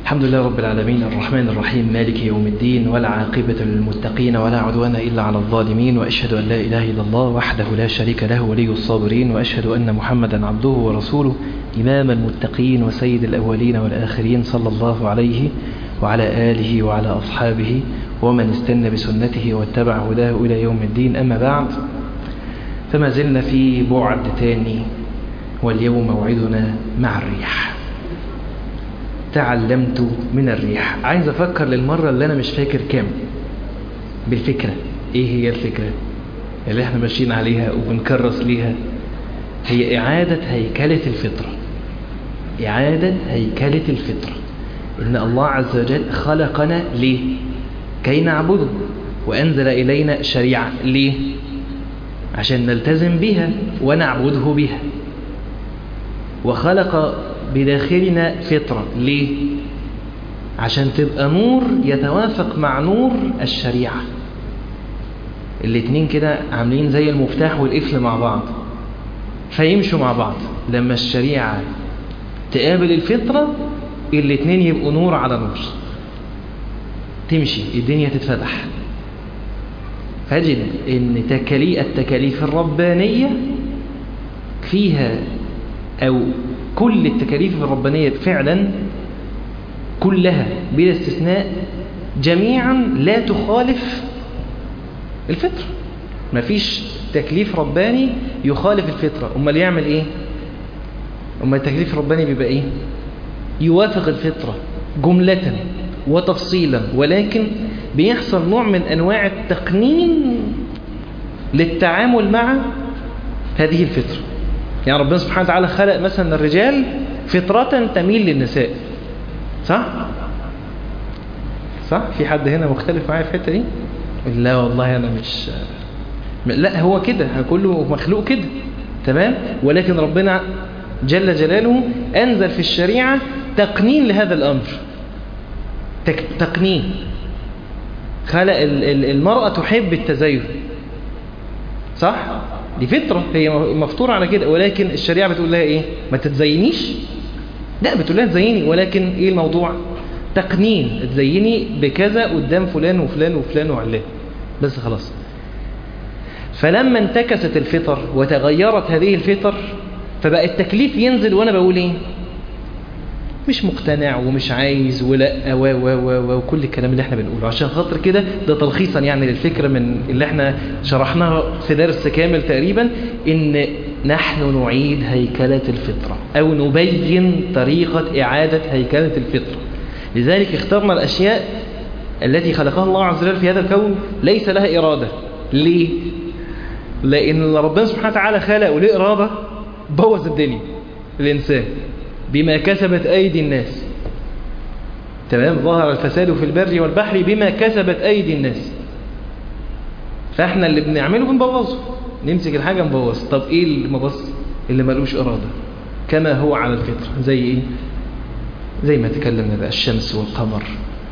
الحمد لله رب العالمين الرحمن الرحيم مالك يوم الدين ولا عاقبة للمتقين ولا عدوان إلا على الظالمين وأشهد أن لا إله إلا الله وحده لا شريك له ولي الصابرين وأشهد أن محمدا عبده ورسوله إمام المتقين وسيد الأولين والآخرين صلى الله عليه وعلى آله وعلى أصحابه ومن استنى بسنته واتبع هداه إلى يوم الدين أما بعد فما زلنا في بعد تاني واليوم موعدنا مع الريح تعلمت من الريح عايز أفكر للمرة اللي أنا مش فاكر كام بالفكرة إيه هي الفكرة اللي احنا ماشيين عليها وبنكرس ليها هي إعادة هيكلة الفطرة إعادة هيكلة الفطرة إن الله عز وجل خلقنا ليه كي نعبده وأنزل إلينا شريعة ليه عشان نلتزم بها ونعبده بها وخلق بداخلنا فطرة ليه عشان تبقى نور يتوافق مع نور الشريعة الاتنين كده عاملين زي المفتاح والقفل مع بعض فيمشوا مع بعض لما الشريعة تقابل الفطرة الاتنين يبقوا نور على نور تمشي الدنيا تتفتح فجد ان تكالي التكاليف الربانية فيها او كل التكاليف الربانية فعلا كلها بلا استثناء جميعا لا تخالف الفطرة مفيش تكليف رباني يخالف الفطرة امال يعمل ايه امال التكليف الرباني بيبقى ايه يوافق الفطرة جملة وتفصيلا ولكن بيحصل نوع من أنواع التقنين للتعامل مع هذه الفطرة يعني ربنا سبحانه وتعالى خلق مثلا الرجال فطرة تميل للنساء صح؟ صح؟ في حد هنا مختلف معايا في الحتة دي؟ لا والله أنا مش لا هو كده كله مخلوق كده تمام؟ ولكن ربنا جل جلاله أنزل في الشريعة تقنين لهذا الأمر تقنين خلق المرأة تحب التزين صح؟ دي فطرة هي مفطورة على كده ولكن الشريعة بتقول لها ايه ما تتزينيش لا بتقول لها تزيني ولكن ايه الموضوع تقنين تزيني بكذا قدام فلان وفلان وفلان وعلان بس خلاص فلما انتكست الفطر وتغيرت هذه الفطر فبقى التكليف ينزل وانا بقول ايه مش مقتنع ومش عايز ولا و و و وكل الكلام اللي احنا بنقوله عشان خاطر كده ده تلخيصا يعني للفكرة من اللي احنا شرحناها في درس كامل تقريبا ان نحن نعيد هيكلة الفطرة او نبين طريقة اعادة هيكلة الفطرة لذلك اخترنا الاشياء التي خلقها الله عز وجل في هذا الكون ليس لها ارادة ليه لان ربنا سبحانه وتعالى خلق وليه ارادة بوظ الدنيا الانسان بما كسبت أيدي الناس تمام ظهر الفساد في البر والبحر بما كسبت أيدي الناس فاحنا اللي بنعمله بنبوظه نمسك الحاجة نبوظ طب ايه المبص اللي ملوش إرادة كما هو على الفطرة زي ايه زي ما تكلمنا بقى الشمس والقمر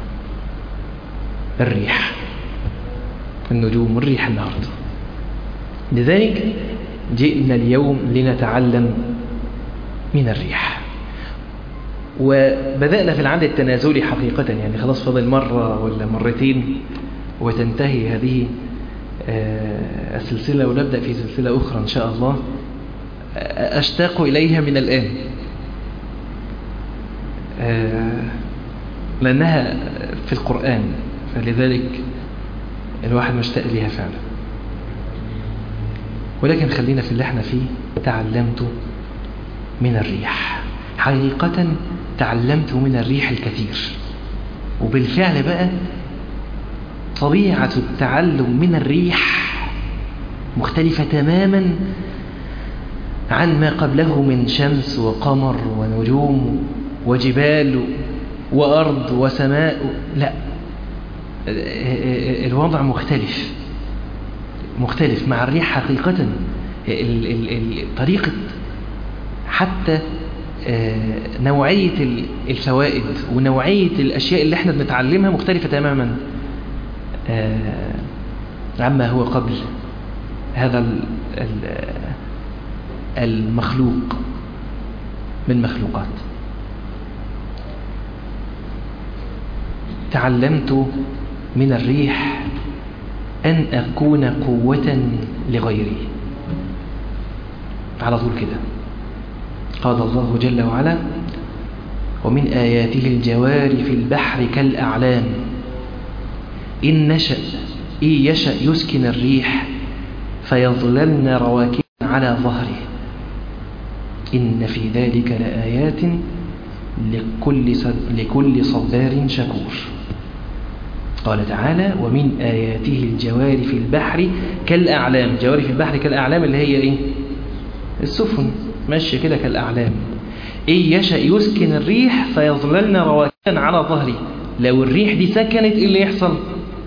الريح النجوم والريح النهاردة لذلك جئنا اليوم لنتعلم من الريح وبدأنا في العد التنازلي حقيقة يعني خلاص فضل مرة ولا مرتين وتنتهي هذه السلسلة ونبدأ في سلسلة أخرى إن شاء الله أشتاق إليها من الآن لأنها في القرآن فلذلك الواحد مشتاق لها فعلا ولكن خلينا في اللي احنا فيه تعلمت من الريح حقيقة تعلمت من الريح الكثير وبالفعل بقى طبيعة التعلم من الريح مختلفة تماما عن ما قبله من شمس وقمر ونجوم وجبال وأرض وسماء لا الوضع مختلف مختلف مع الريح حقيقة طريقة حتى نوعية الفوائد ونوعية الأشياء اللي احنا بنتعلمها مختلفة تماما عما هو قبل هذا المخلوق من مخلوقات تعلمت من الريح أن أكون قوة لغيري على طول كده قال الله جل وعلا ومن آياته الجوار في البحر كالأعلام إن نشأ إن يشأ يسكن الريح فيظللن رواكب على ظهره إن في ذلك لآيات لكل, لكل صبار شكور قال تعالى ومن آياته الجوار في البحر كالأعلام جوار في البحر كالأعلام اللي هي إيه السفن ماشية كده كالأعلام إن يشأ يسكن الريح فيظللن رواكبا على ظهره لو الريح دي سكنت إيه اللي يحصل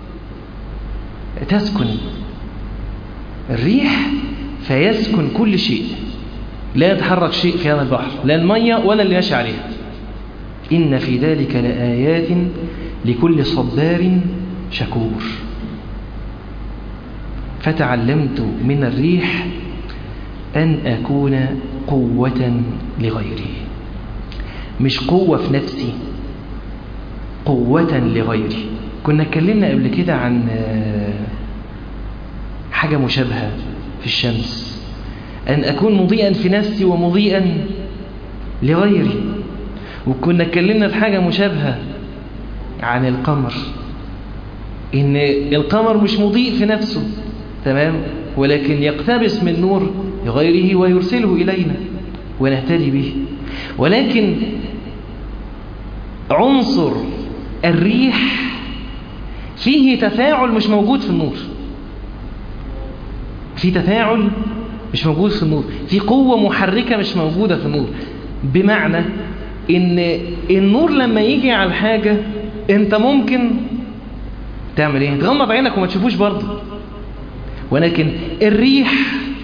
تسكن الريح فيسكن كل شيء لا يتحرك شيء في هذا البحر لا المية ولا اللي ماشي عليها إن في ذلك لآيات لكل صبار شكور فتعلمت من الريح أن أكون قوة لغيري مش قوة في نفسي قوة لغيري كنا اتكلمنا قبل كده عن حاجة مشابهة في الشمس أن أكون مضيئا في نفسي ومضيئا لغيري وكنا اتكلمنا في حاجة مشابهة عن القمر إن القمر مش مضيء في نفسه تمام ولكن يقتبس من نور غيره ويرسله إلينا ونهتدي به ولكن عنصر الريح فيه تفاعل مش موجود في النور في تفاعل مش موجود في النور في قوة محركة مش موجودة في النور بمعنى ان النور لما يجي على الحاجة انت ممكن تعمل ايه تغمض عينك وما تشوفوش برضه ولكن الريح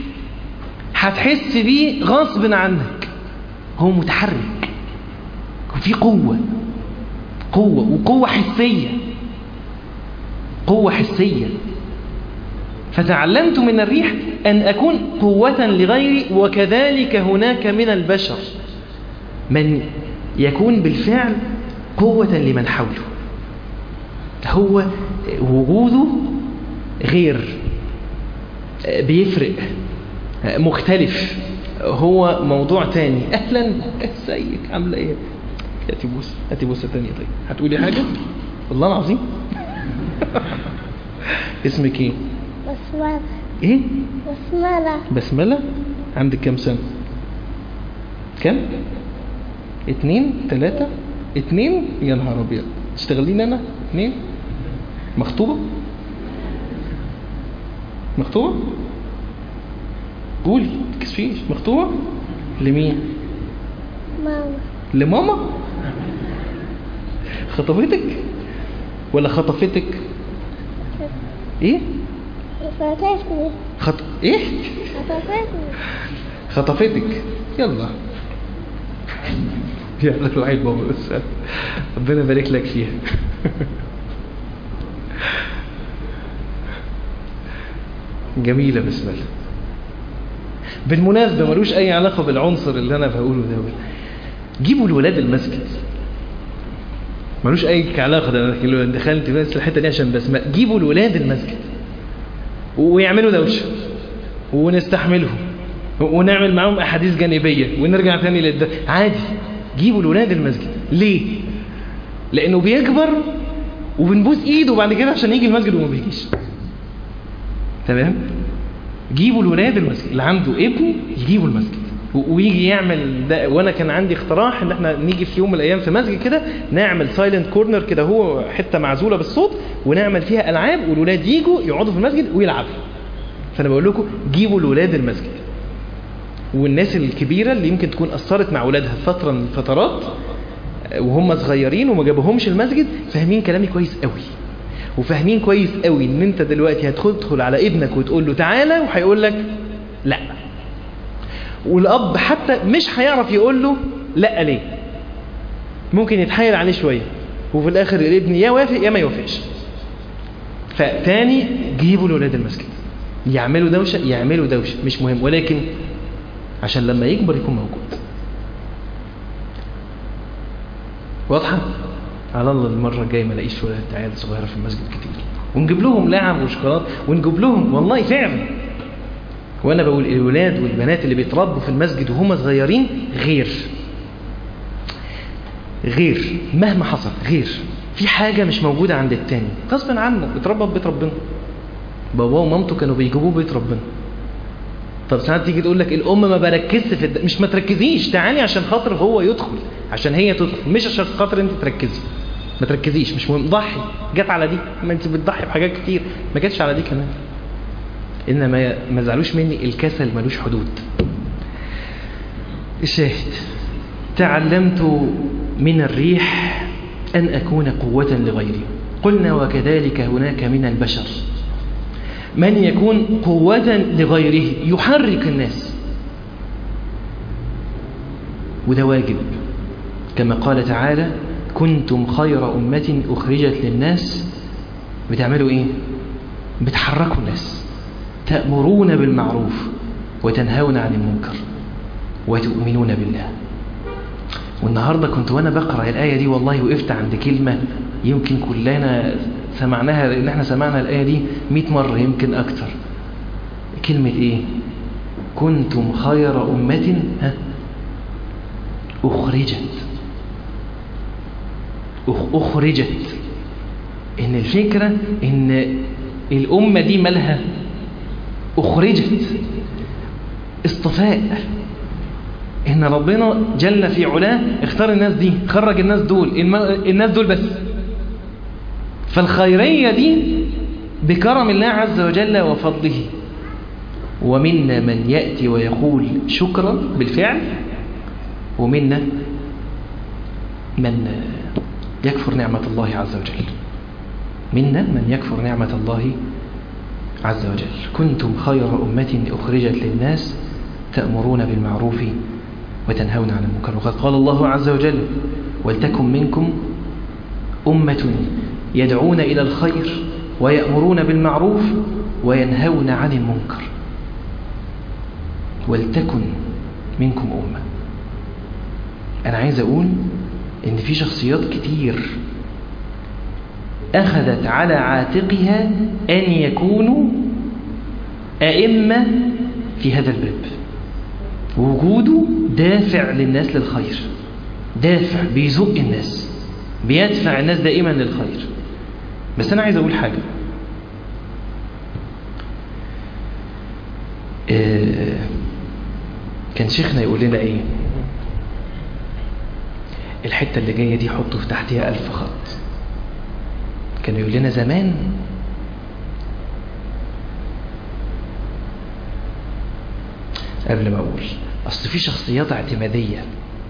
هتحس بيه غصب عنك هو متحرك في قوة قوة وقوة حسية قوة حسية فتعلمت من الريح أن أكون قوة لغيري وكذلك هناك من البشر من يكون بالفعل قوة لمن حوله هو وجوده غير بيفرق مختلف هو موضوع تاني أهلا ازيك عاملة ايه هاتي بوسة هاتي بوسة تانية طيب هتقولي حاجة والله العظيم اسمك ايه بسملة ايه بسملة بسملة عندك كام سنة كام اتنين تلاتة اتنين يا نهار ابيض تشتغلين انا اتنين مخطوبة مخطوبة قولي تكسفيش مخطوبة لمين ماما لماما خطبتك ولا خطفتك ايه خطفتني خط ايه خطفتني خطفتك يلا يلا الوعيد بابا بس ربنا يبارك لك فيها جميلة بسم الله بالمناسبة ملوش أي علاقة بالعنصر اللي أنا بقوله ده جيبوا الولاد المسجد ملوش أي علاقة ده لكن لو دخلت بس الحتة دي عشان بس جيبوا الولاد المسجد ويعملوا دوشة ونستحملهم ونعمل معاهم أحاديث جانبية ونرجع تاني للد عادي جيبوا الولاد المسجد ليه؟ لأنه بيكبر وبنبوس إيده بعد كده عشان يجي المسجد وما بيجيش تمام؟ جيبوا الولاد المسجد اللي عنده ابن يجيبوا المسجد ويجي يعمل ده وانا كان عندي اقتراح ان احنا نيجي في يوم من الايام في مسجد كده نعمل سايلنت كورنر كده هو حته معزوله بالصوت ونعمل فيها العاب والولاد يجوا يقعدوا في المسجد ويلعبوا فانا بقول لكم جيبوا الولاد المسجد والناس الكبيره اللي يمكن تكون اثرت مع اولادها في فتره من الفترات وهم صغيرين وما جابوهمش المسجد فاهمين كلامي كويس قوي وفاهمين كويس قوي ان انت دلوقتي هتدخل على ابنك وتقول له تعالى وهيقول لك لا والاب حتى مش هيعرف يقول له لا ليه ممكن يتحايل عليه شويه وفي الاخر الابن يا وافق يا ما يوافقش فتاني جيبوا لاولاد المسجد يعملوا دوشه يعملوا دوشه مش مهم ولكن عشان لما يكبر يكون موجود واضحه على الله المرة الجاية ما الاقيش ولاد عيال صغيرة في المسجد كتير ونجيب لهم لعب وشوكولات ونجيب لهم والله فعلا وانا بقول الولاد والبنات اللي بيتربوا في المسجد وهم صغيرين غير غير مهما حصل غير في حاجة مش موجودة عند التاني غصبا عنه اتربى في بيت ربنا باباه ومامته كانوا بيجيبوه بيت ربنا طب ساعات تيجي تقول لك الام ما بركزش في الد... مش ما تركزيش تعالي عشان خاطر هو يدخل عشان هي تدخل مش عشان خاطر انت تركزي ما تركزيش مش مهم ضحي جت على دي ما انت بتضحي بحاجات كتير ما جاتش على دي كمان انما ما زعلوش مني الكسل ملوش حدود الشاهد تعلمت من الريح أن أكون قوة لغيري قلنا وكذلك هناك من البشر من يكون قوة لغيره يحرك الناس وده واجب كما قال تعالى كنتم خير أمة أخرجت للناس بتعملوا إيه بتحركوا الناس تأمرون بالمعروف وتنهون عن المنكر وتؤمنون بالله والنهاردة كنت وأنا بقرأ الآية دي والله وقفت عند كلمة يمكن كلنا سمعناها لأن احنا سمعنا الآية دي مئة مرة يمكن أكتر كلمة إيه كنتم خير أمة ها أخرجت أخرجت إن الفكرة إن الأمة دي مالها أخرجت اصطفاء إن ربنا جل في علاه اختار الناس دي خرج الناس دول الناس دول بس فالخيرية دي بكرم الله عز وجل وفضله ومنا من يأتي ويقول شكرا بالفعل ومنا من يكفر نعمة الله عز وجل منا من يكفر نعمة الله عز وجل كنتم خير أمة أخرجت للناس تأمرون بالمعروف وتنهون عن المنكر وقد قال الله عز وجل ولتكن منكم أمة يدعون إلى الخير ويأمرون بالمعروف وينهون عن المنكر ولتكن منكم أمة أنا عايز أقول إن في شخصيات كتير أخذت على عاتقها أن يكونوا أئمة في هذا الباب وجوده دافع للناس للخير دافع بيزق الناس بيدفع الناس دائما للخير بس أنا عايز أقول حاجة إيه كان شيخنا يقول لنا إيه الحتة اللي جاية دي حطوا في تحتها ألف خط كان يقول لنا زمان قبل ما أقول أصل في شخصيات اعتمادية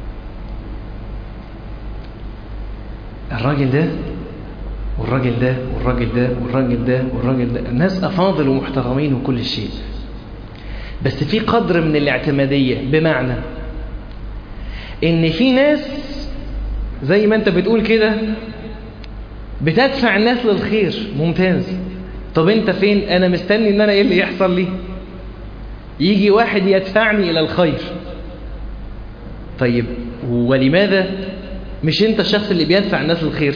الراجل ده والراجل ده والراجل ده والراجل ده والراجل ده الناس أفاضل ومحترمين وكل شيء بس في قدر من الاعتمادية بمعنى إن في ناس زي ما أنت بتقول كده بتدفع الناس للخير ممتاز طب أنت فين أنا مستني إن أنا إيه اللي يحصل لي يجي واحد يدفعني إلى الخير طيب ولماذا مش أنت الشخص اللي بيدفع الناس للخير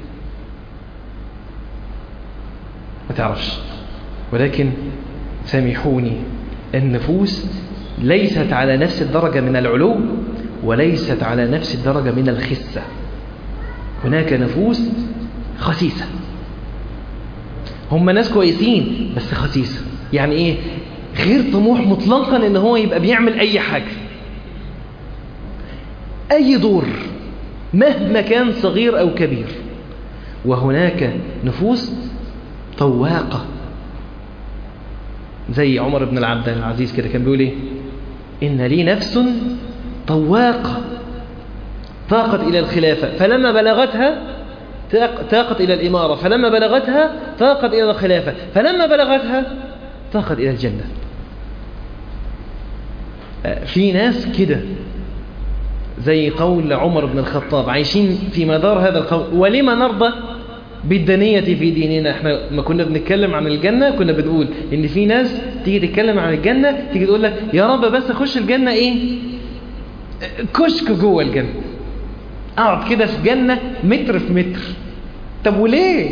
ما تعرفش ولكن سامحوني النفوس ليست على نفس الدرجة من العلو وليست على نفس الدرجة من الخسة هناك نفوس خسيسة هم ناس كويسين بس خسيسة يعني ايه غير طموح مطلقا ان هو يبقى بيعمل اي حاجة اي دور مهما كان صغير او كبير وهناك نفوس طواقة زي عمر بن العبد العزيز كده كان بيقول ايه ان لي نفس طواقة طاقت الى الخلافة فلما بلغتها طاقت الى الامارة فلما بلغتها طاقت الى الخلافة فلما بلغتها طاقت الى الجنة في ناس كده زي قول عمر بن الخطاب عايشين في مدار هذا القول ولما نرضى بالدنية في ديننا احنا ما كنا بنتكلم عن الجنة كنا بنقول ان في ناس تيجي تتكلم عن الجنة تيجي تقول لك يا رب بس اخش الجنة ايه كشك جوه الجنة اقعد كده في جنة متر في متر طب وليه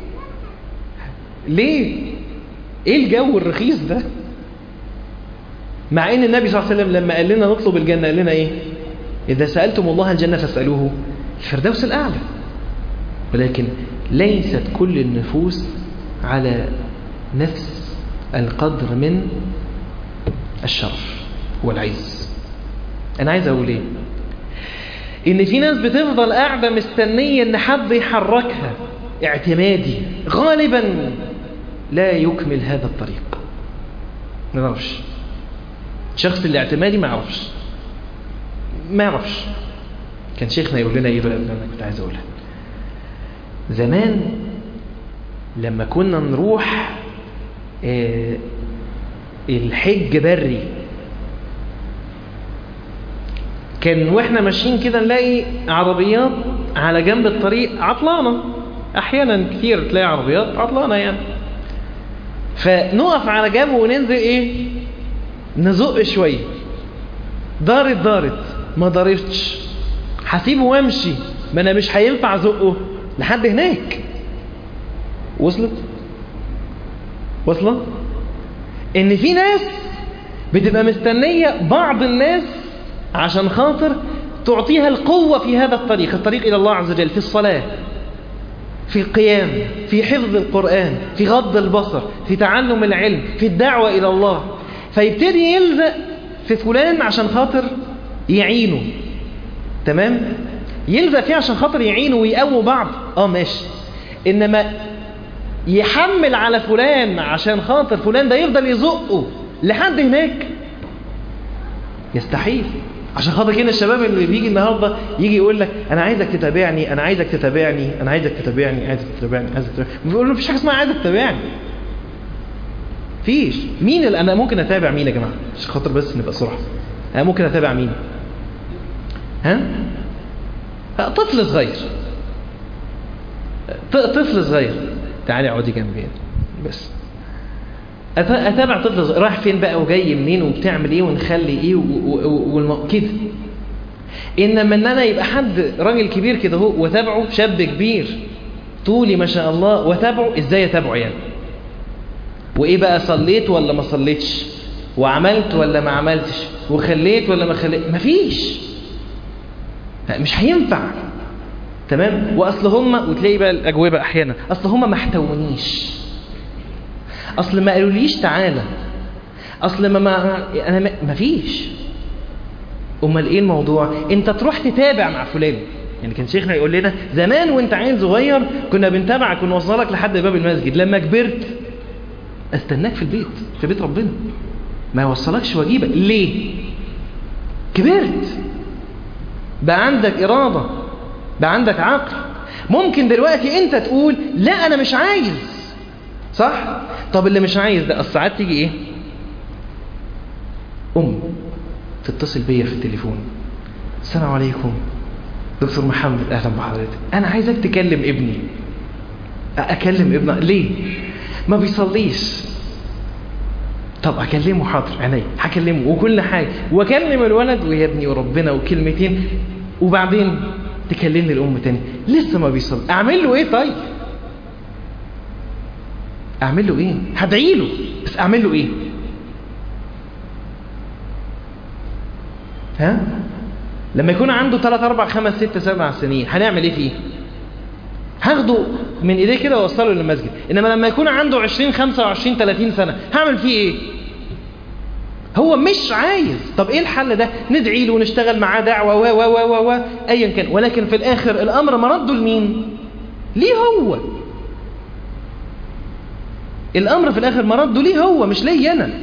ليه ايه الجو الرخيص ده مع ان النبي صلى الله عليه وسلم لما قال لنا نطلب الجنة قال لنا ايه اذا سألتم الله الجنة فاسألوه الفردوس الاعلى ولكن ليست كل النفوس على نفس القدر من الشرف والعز انا عايز اقول ايه ان في ناس بتفضل قاعدة مستنية ان حد يحركها اعتمادي غالبا لا يكمل هذا الطريق ما يعرفش الشخص اللي اعتمادي ما يعرفش ما يعرفش كان شيخنا يقول لنا ايه بقى اللي انا كنت عايز اقولها زمان لما كنا نروح اه الحج بري كان واحنا ماشيين كده نلاقي عربيات على جنب الطريق عطلانة احيانا كتير تلاقي عربيات عطلانة يعني فنقف على جنب وننزل ايه نزق شوية دارت دارت ما دارتش هسيبه وامشي ما انا مش هينفع ازقه لحد هناك وصلت وصلت ان في ناس بتبقى مستنية بعض الناس عشان خاطر تعطيها القوة في هذا الطريق الطريق إلى الله عز وجل في الصلاة في القيام في حفظ القرآن في غض البصر في تعلم العلم في الدعوة إلى الله فيبتدي يلزق في فلان عشان خاطر يعينه تمام يلزق فيه عشان خاطر يعينه ويقووا بعض اه ماشي انما يحمل على فلان عشان خاطر فلان ده يفضل يزقه لحد هناك يستحيل عشان خاطر كده الشباب اللي بيجي النهارده يجي يقول لك انا عايزك تتابعني انا عايزك تتابعني انا عايزك تتابعني عايزك تتابعني عايزك تتابعني بيقول له مفيش حاجه اسمها عايزك تتابعني فيش مين اللي انا ممكن اتابع مين يا جماعه عشان خاطر بس نبقى صراحه انا ممكن اتابع مين ها طفل صغير طفل صغير تعالي اقعدي جنبي بس اتابع طفل صغير رايح فين بقى وجاي منين وبتعمل ايه ونخلي ايه والم... كده انما ان انا يبقى حد راجل كبير كده اهو وتابعه شاب كبير طولي ما شاء الله وتابعه ازاي اتابعه يعني وايه بقى صليت ولا ما صليتش وعملت ولا ما عملتش وخليت ولا ما خليت مفيش مش هينفع تمام واصل هم وتلاقي بقى الاجوبه احيانا اصل هم ما احتونيش اصل ما قالوليش تعالى اصل ما, ما انا ما, ما فيش امال ايه الموضوع انت تروح تتابع مع فلان يعني كان شيخنا يقول لنا زمان وانت عيل صغير كنا بنتابعك ونوصلك لحد باب المسجد لما كبرت استناك في البيت في بيت ربنا ما يوصلكش واجيبك ليه كبرت بقى عندك إرادة بقى عندك عقل ممكن دلوقتي انت تقول لا انا مش عايز صح طب اللي مش عايز ده الساعات تيجي ايه ام تتصل بيا في التليفون السلام عليكم دكتور محمد اهلا بحضرتك انا عايزك تكلم ابني اكلم ابني ليه ما بيصليش طب اكلمه حاضر عينيا هكلمه وكل حاجه واكلم الولد ويا ابني وربنا وكلمتين وبعدين تكلمني الام تاني لسه ما بيصلي اعمل له ايه طيب اعمل له ايه هدعي له بس اعمل له ايه ها لما يكون عنده 3 4 5 6 7 سنين هنعمل ايه فيه هاخده من ايديه كده واوصله للمسجد انما لما يكون عنده 20 25 30 سنه هعمل فيه ايه هو مش عايز طب ايه الحل ده ندعي له ونشتغل معاه دعوه و و و و ايا كان ولكن في الاخر الامر مرده لمين ليه هو الامر في الاخر مرده ليه هو مش ليا انا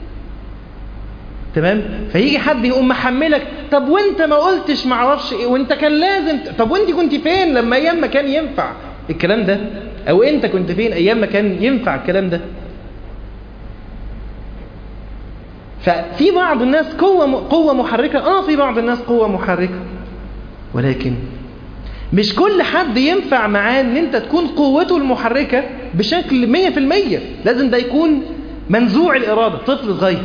تمام فيجي حد يقوم محملك طب وانت ما قلتش ما اعرفش ايه وانت كان لازم طب وانت كنت فين لما ايام ما كان ينفع الكلام ده او انت كنت فين ايام ما كان ينفع الكلام ده ففي بعض الناس قوة قوة محركة اه في بعض الناس قوة محركة ولكن مش كل حد ينفع معاه ان انت تكون قوته المحركة بشكل مية في المية لازم ده يكون منزوع الارادة طفل صغير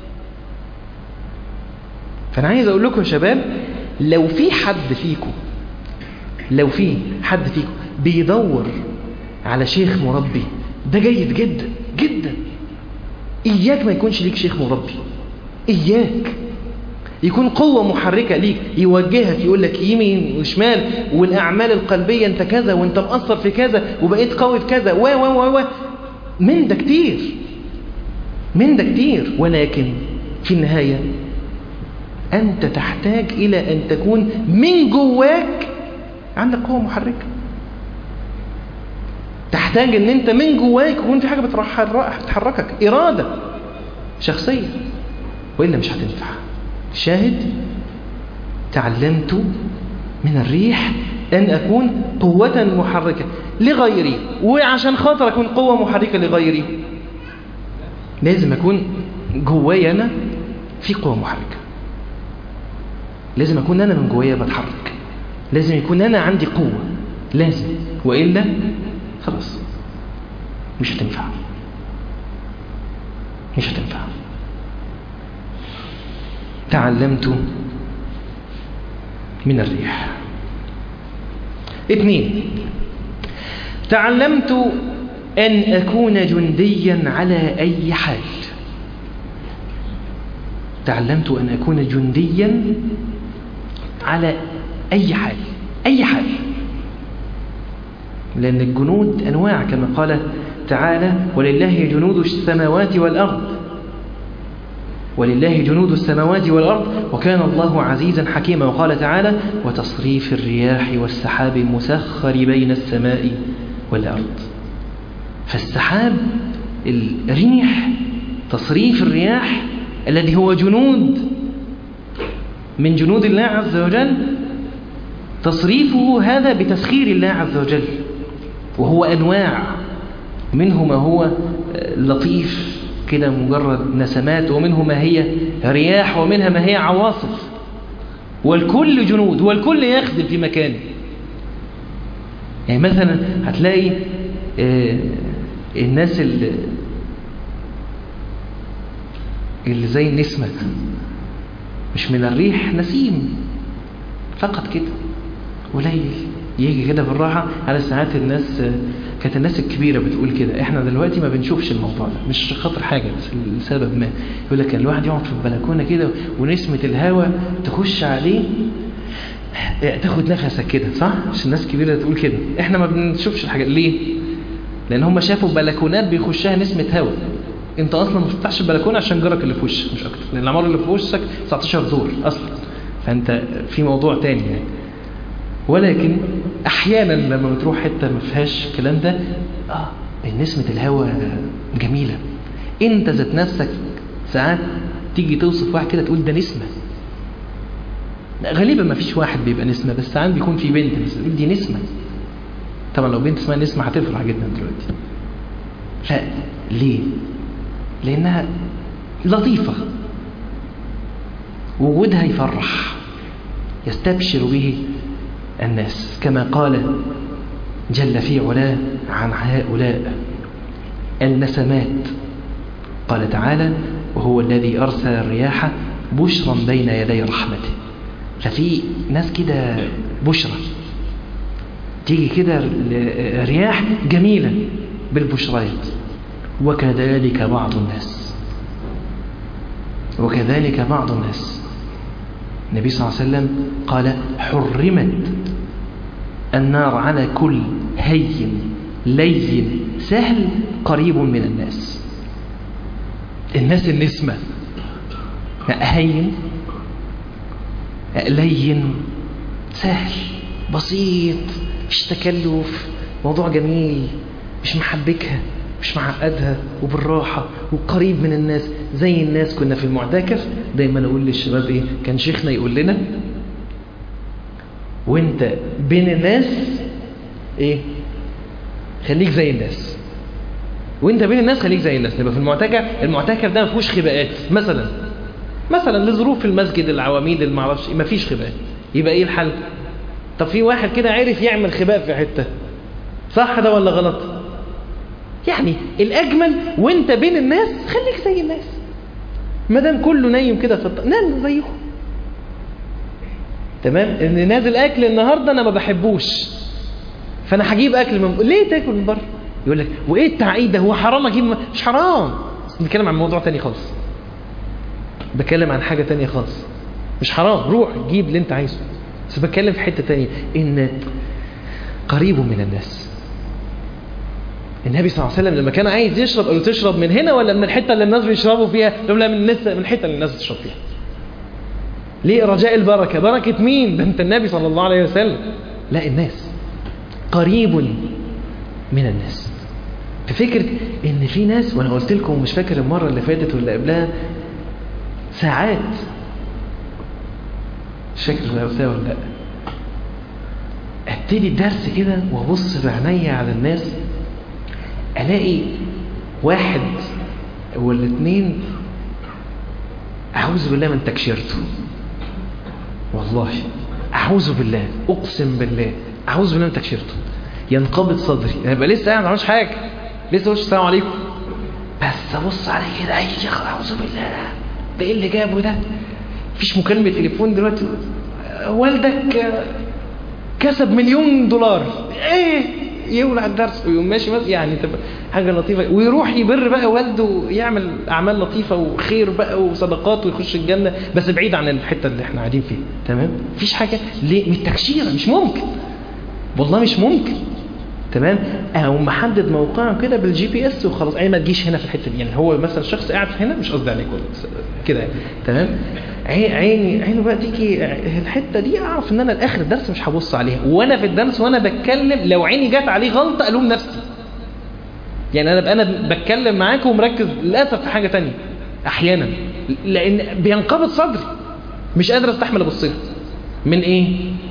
فانا عايز اقول لكم يا شباب لو في حد فيكم لو في حد فيكم بيدور على شيخ مربي ده جيد جدا جدا إياك ما يكونش ليك شيخ مربي إياك يكون قوة محركة ليك يوجهك يقول لك يمين وشمال والأعمال القلبية أنت كذا وأنت مقصر في كذا وبقيت قوي في كذا و و و و من ده كتير من ده كتير ولكن في النهاية أنت تحتاج إلى أن تكون من جواك عندك قوة محركة تحتاج أن أنت من جواك يكون في حاجة بتحركك إرادة شخصية وإلا مش هتنفع شاهد تعلمت من الريح أن أكون قوة محركة لغيري وعشان خاطر أكون قوة محركة لغيري لازم أكون جوايا أنا في قوة محركة لازم أكون أنا من جوايا بتحرك لازم يكون أنا عندي قوة لازم وإلا خلاص مش هتنفع مش هتنفع تعلمت من الريح اثنين تعلمت أن أكون جنديا على أي حال تعلمت أن أكون جنديا على أي حال أي حال لأن الجنود أنواع كما قال تعالى ولله جنود السماوات والأرض ولله جنود السماوات والأرض وكان الله عزيزا حكيما وقال تعالى وتصريف الرياح والسحاب المسخر بين السماء والأرض فالسحاب الريح تصريف الرياح الذي هو جنود من جنود الله عز وجل تصريفه هذا بتسخير الله عز وجل وهو أنواع منه ما هو لطيف كده مجرد نسمات ومنه ما هي رياح ومنها ما هي عواصف والكل جنود والكل يخدم في مكانه يعني مثلا هتلاقي الناس اللي, اللي زي النسمة مش من الريح نسيم فقط كده قليل يجي كده بالراحة على ساعات الناس كانت الناس الكبيرة بتقول كده احنا دلوقتي ما بنشوفش الموضوع ده مش خاطر حاجة بس لسبب ما يقول لك الواحد يقعد في البلكونة كده ونسمة الهواء تخش عليه تاخد نفسك كده صح؟ مش الناس الكبيرة تقول كده احنا ما بنشوفش الحاجة ليه؟ لان هم شافوا بلكونات بيخشها نسمة هواء انت اصلا ما بتفتحش البلكونه عشان جارك اللي في وشك مش اكتر لان العماره اللي في وشك 19 دور اصلا فانت في موضوع تاني يعني ولكن احيانا لما بتروح حته ما فيهاش الكلام ده اه نسمه الهواء جميله انت ذات نفسك ساعات تيجي توصف واحد كده تقول ده نسمه غالبا ما فيش واحد بيبقى نسمه بس ساعات بيكون في بنت بس دي نسمه طبعا لو بنت اسمها نسمه هتفرح جدا دلوقتي لا ليه لانها لطيفه وجودها يفرح يستبشر به الناس كما قال جل في علاه عن هؤلاء النسمات قال تعالى وهو الذي أرسل الرياح بشرا بين يدي رحمته ففي ناس كده بشرة تيجي كده رياح جميلة بالبشرات وكذلك بعض الناس وكذلك بعض الناس النبي صلى الله عليه وسلم قال حرمت النار على كل هين لين سهل قريب من الناس الناس النسمة هين لين سهل بسيط مش تكلف موضوع جميل مش محبكها مش معقدها وبالراحة وقريب من الناس زي الناس كنا في المعتكف دايما اقول للشباب ايه كان شيخنا يقول لنا وانت بين الناس ايه خليك زي الناس وانت بين الناس خليك زي الناس نبقى في المعتكف المعتكف ده ما فيهوش خباءات مثلا مثلا لظروف المسجد العواميد اللي معرفش ما فيش خباء يبقى ايه الحل طب في واحد كده عرف يعمل خباء في حته صح ده ولا غلط يعني الأجمل وانت بين الناس خليك زي الناس ما دام كله نايم كده في الط... نام زيهم تمام ان نازل اكل النهارده انا ما بحبوش فانا هجيب اكل من ليه تاكل من بره يقول لك وايه التعقيد ده هو حرام اجيب م... مش حرام بس بنتكلم عن موضوع تاني خالص بتكلم عن حاجه تانية خالص مش حرام روح جيب اللي انت عايزه بس بتكلم في حته تانية ان قريب من الناس النبي صلى الله عليه وسلم لما كان عايز يشرب قال له تشرب من هنا ولا من الحته اللي الناس بيشربوا فيها قال له لا من الناس من الحته اللي الناس بتشرب فيها ليه رجاء البركه بركه مين ده انت النبي صلى الله عليه وسلم لا الناس قريب من الناس ففكرة ان في ناس وانا قلت لكم مش فاكر المرة اللي فاتت واللي قبلها ساعات مش فاكر اللي قلتها ولا لا ابتدي الدرس كده وابص بعينيا على الناس الاقي واحد ولا اتنين اعوذ بالله من تكشيرته والله اعوذ بالله اقسم بالله اعوذ بالله من تكشيرته ينقبض صدري انا بقى لسه قاعد ما عملش حاجه لسه قلت السلام عليكم بس ابص عليه كده اي شيخ اعوذ بالله ده ايه اللي جابه ده مفيش مكالمه تليفون دلوقتي والدك كسب مليون دولار ايه يولع الدرس ويقوم ماشي بس يعني تبقى حاجه لطيفه ويروح يبر بقى والده يعمل اعمال لطيفه وخير بقى وصدقات ويخش الجنه بس بعيد عن الحته اللي احنا قاعدين فيها تمام مفيش حاجه ليه من التكشيره مش ممكن والله مش ممكن تمام او محدد موقعه كده بالجي بي اس وخلاص اي ما تجيش هنا في الحته دي يعني هو مثلا شخص قاعد هنا مش قصدي عليك كده يعني. تمام عيني عينه بقى تيجي الحته دي اعرف ان انا لاخر الدرس مش هبص عليها وانا في الدرس وانا بتكلم لو عيني جت عليه غلطه الوم نفسي يعني انا انا بتكلم معاك ومركز للاسف في حاجه تانية احيانا لان بينقبض صدري مش قادر استحمل ابص من ايه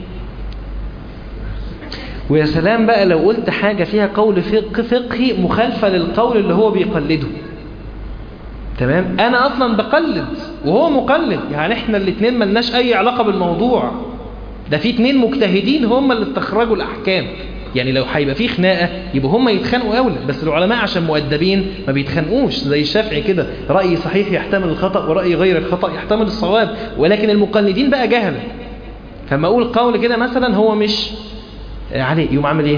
ويا سلام بقى لو قلت حاجة فيها قول فقه فقهي مخالفة للقول اللي هو بيقلده تمام انا اصلا بقلد وهو مقلد يعني احنا الاثنين ملناش اي علاقة بالموضوع ده في اتنين مجتهدين هم اللي استخرجوا الاحكام يعني لو هيبقى في خناقه يبقى هم يتخانقوا اولى بس العلماء عشان مؤدبين ما بيتخانقوش زي الشافعي كده راي صحيح يحتمل الخطا وراي غير الخطا يحتمل الصواب ولكن المقلدين بقى جهل فما اقول قول كده مثلا هو مش عليه يقوم عامل ايه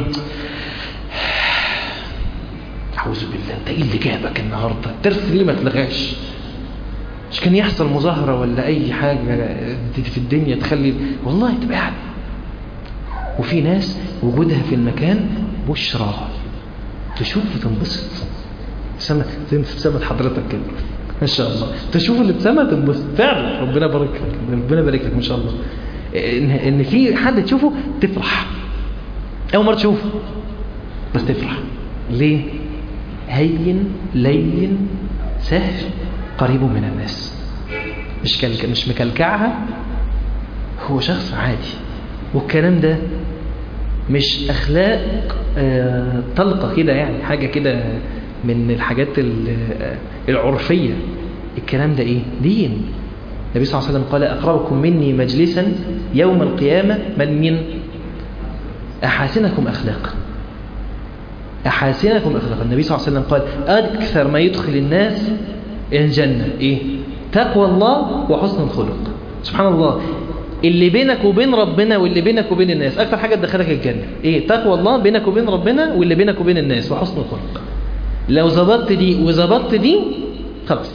اعوذ بالله انت ايه اللي جابك النهارده الدرس ليه ما اتلغاش مش كان يحصل مظاهرة ولا أي حاجة في الدنيا تخلي والله تبقى قاعد وفي ناس وجودها في المكان بشرى تشوف وتنبسط سمة زي ابتسامة حضرتك كده ما شاء الله تشوف الابتسامة تنبسط فعلا ربنا يبارك لك ربنا يبارك لك ما شاء الله إن, إن في حد تشوفه تفرح أول مرة تشوفه بس تفرح ليه؟ هين لين سهل قريب من الناس مش كالك... مش مكلكعها هو شخص عادي والكلام ده مش أخلاق آه طلقة كده يعني حاجة كده من الحاجات العرفية الكلام ده إيه؟ دين النبي صلى الله عليه وسلم قال أقربكم مني مجلسا يوم القيامة من من أحاسنكم أخلاقا أحاسنكم أخلاقا النبي صلى الله عليه وسلم قال أكثر ما يدخل الناس الجنة إيه؟ تقوى الله وحسن الخلق سبحان الله اللي بينك وبين ربنا واللي بينك وبين الناس أكثر حاجة تدخلك الجنة إيه؟ تقوى الله بينك وبين ربنا واللي بينك وبين الناس وحسن الخلق لو ظبطت دي وظبطت دي خلاص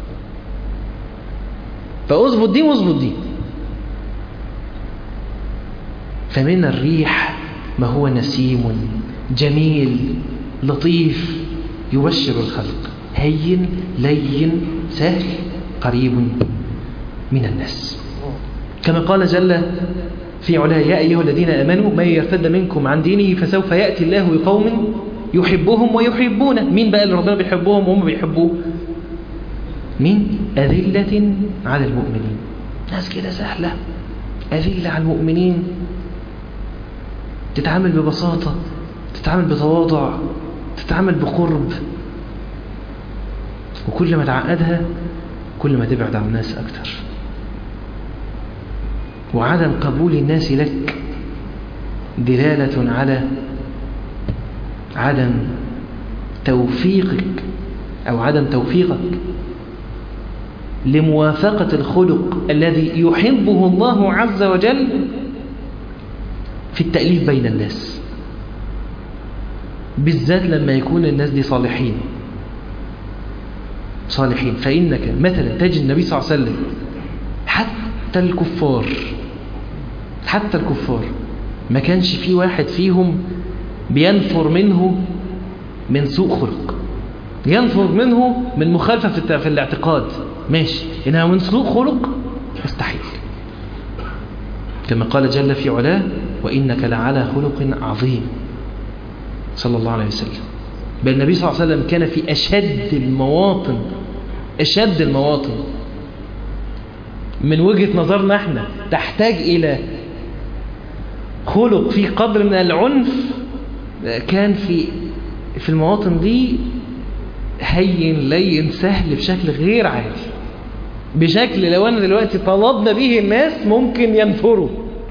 فاظبط دي واظبط دي فمن الريح ما هو نسيم جميل لطيف يبشر الخلق هين لين سهل قريب من الناس كما قال جل في علاه يا أيها الذين آمنوا من يرتد منكم عن دينه فسوف يأتي الله بقوم يحبهم ويحبونه مين بقى اللي ربنا بيحبهم وهم بيحبوه مين أذلة على المؤمنين ناس كده سهلة أذلة على المؤمنين تتعامل ببساطة تتعامل بتواضع تتعامل بقرب وكل ما تعقدها كل ما تبعد عن الناس أكتر وعدم قبول الناس لك دلالة على عدم توفيقك أو عدم توفيقك لموافقة الخلق الذي يحبه الله عز وجل في التأليف بين الناس بالذات لما يكون الناس دي صالحين صالحين فإنك مثلا تجد النبي صلى الله عليه وسلم حتى الكفار حتى الكفار ما كانش في واحد فيهم بينفر منه من سوء خلق ينفر منه من مخالفة في, الت- في الاعتقاد ماشي إنها من سوء خلق مستحيل كما قال جل في علاه وإنك لعلى خلق عظيم صلى الله عليه وسلم بل النبي صلى الله عليه وسلم كان في أشد المواطن أشد المواطن من وجهة نظرنا احنا تحتاج إلى خلق في قدر من العنف كان في في المواطن دي هين لين سهل بشكل غير عادي بشكل لو أنا دلوقتي طلبنا به الناس ممكن ينفروا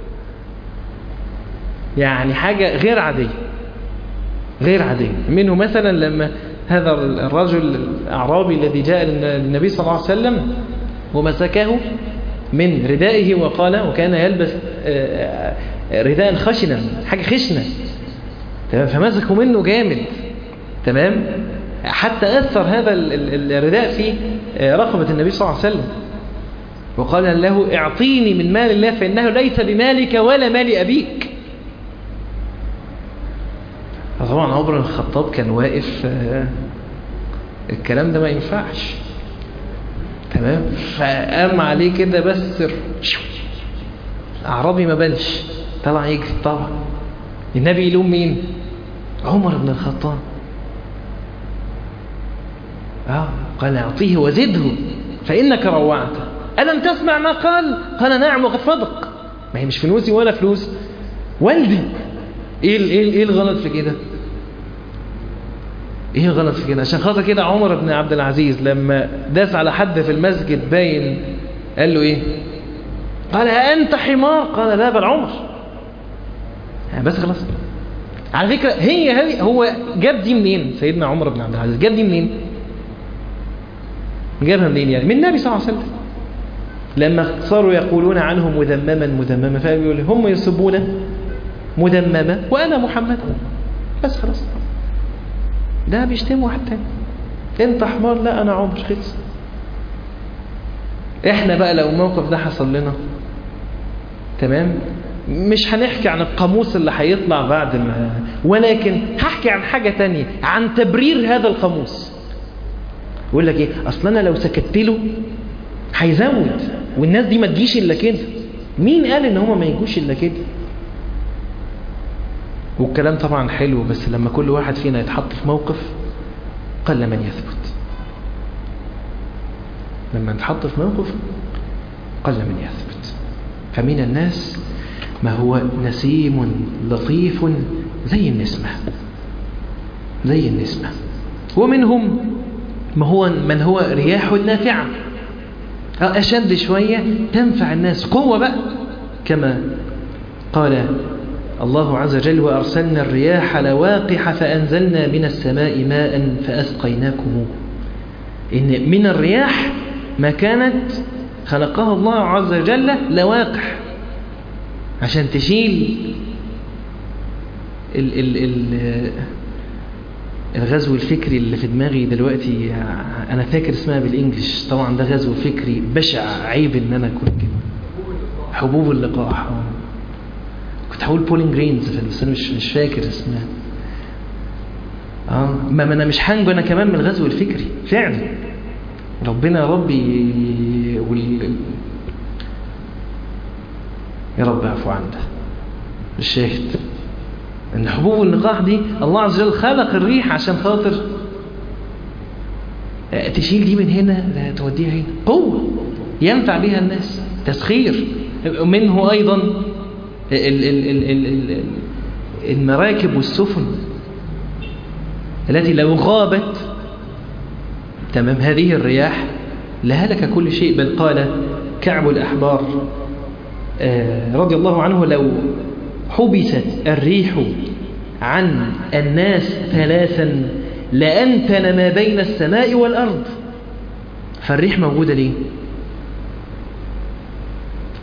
يعني حاجة غير عادية غير عادية منه مثلا لما هذا الرجل الأعرابي الذي جاء للنبي صلى الله عليه وسلم ومسكه من ردائه وقال وكان يلبس آه، آه، رداء خشنا حاجة خشنة تمام فمسكوا منه جامد تمام حتى أثر هذا ال- ال- الرداء في آه، رقبة النبي صلى الله عليه وسلم وقال له اعطيني من مال الله فإنه ليس بمالك ولا مال أبيك طبعا عمر بن الخطاب كان واقف آه، الكلام ده ما ينفعش تمام فقام عليه كده بس اعرابي ما بلش طلع يجري طبعا النبي يلوم مين عمر بن الخطاب اه قال اعطيه وزده فانك روعته الم تسمع ما قال قال نعم وقد صدق ما هي مش فلوسي ولا فلوس والدي ايه ال- ايه ال- ايه الغلط في كده ايه الغلط في كده عشان خاطر كده عمر بن عبد العزيز لما داس على حد في المسجد باين قال له ايه قال أنت حمار قال لا بل عمر يعني بس خلاص على فكرة هي هذه هو جاب دي منين سيدنا عمر بن عبد العزيز جاب دي منين جابها منين يعني من النبي صلى الله عليه وسلم لما صاروا يقولون عنه مذمما مذمما فيقول هم يسبون مذمما وأنا محمد بس خلاص ده بيشتم واحد تاني انت حمار لا انا عمر خلص احنا بقى لو الموقف ده حصل لنا تمام مش هنحكي عن القاموس اللي هيطلع بعد ما ولكن هحكي عن حاجة تانية عن تبرير هذا القاموس يقول لك ايه اصل انا لو سكت له هيزود والناس دي ما تجيش الا كده مين قال ان هما ما يجوش الا كده والكلام طبعا حلو بس لما كل واحد فينا يتحط في موقف قل من يثبت لما نتحط في موقف قل من يثبت فمن الناس ما هو نسيم لطيف زي النسمة زي النسمة ومنهم ما هو من هو رياح نافعة أشد شوية تنفع الناس قوة بقى كما قال الله عز وجل وأرسلنا الرياح لواقح فأنزلنا من السماء ماء فأسقيناكموه إن من الرياح ما كانت خلقها الله عز وجل لواقح عشان تشيل ال ال ال الغزو الفكري اللي في دماغي دلوقتي أنا فاكر اسمها بالإنجلش طبعا ده غزو فكري بشع عيب إن أنا أكون كده حبوب اللقاح كنت هقول بولينج جرينز بس انا مش مش فاكر اسمها اه ما ما انا مش هنجو انا كمان من الغزو الفكري فعلا ربنا يا رب ي- وال... يا رب اعفو عنا الشاهد ان حبوب اللقاح دي الله عز وجل خلق الريح عشان خاطر آه، تشيل دي من هنا لا توديها هنا قوة ينفع بها الناس تسخير منه أيضا ال ال ال ال ال المراكب والسفن التي لو غابت تمام هذه الرياح لهلك كل شيء بل قال كعب الأحبار آه، رضي الله عنه لو حبست الريح عن الناس ثلاثا لأنتن ما بين السماء والأرض فالريح موجودة ليه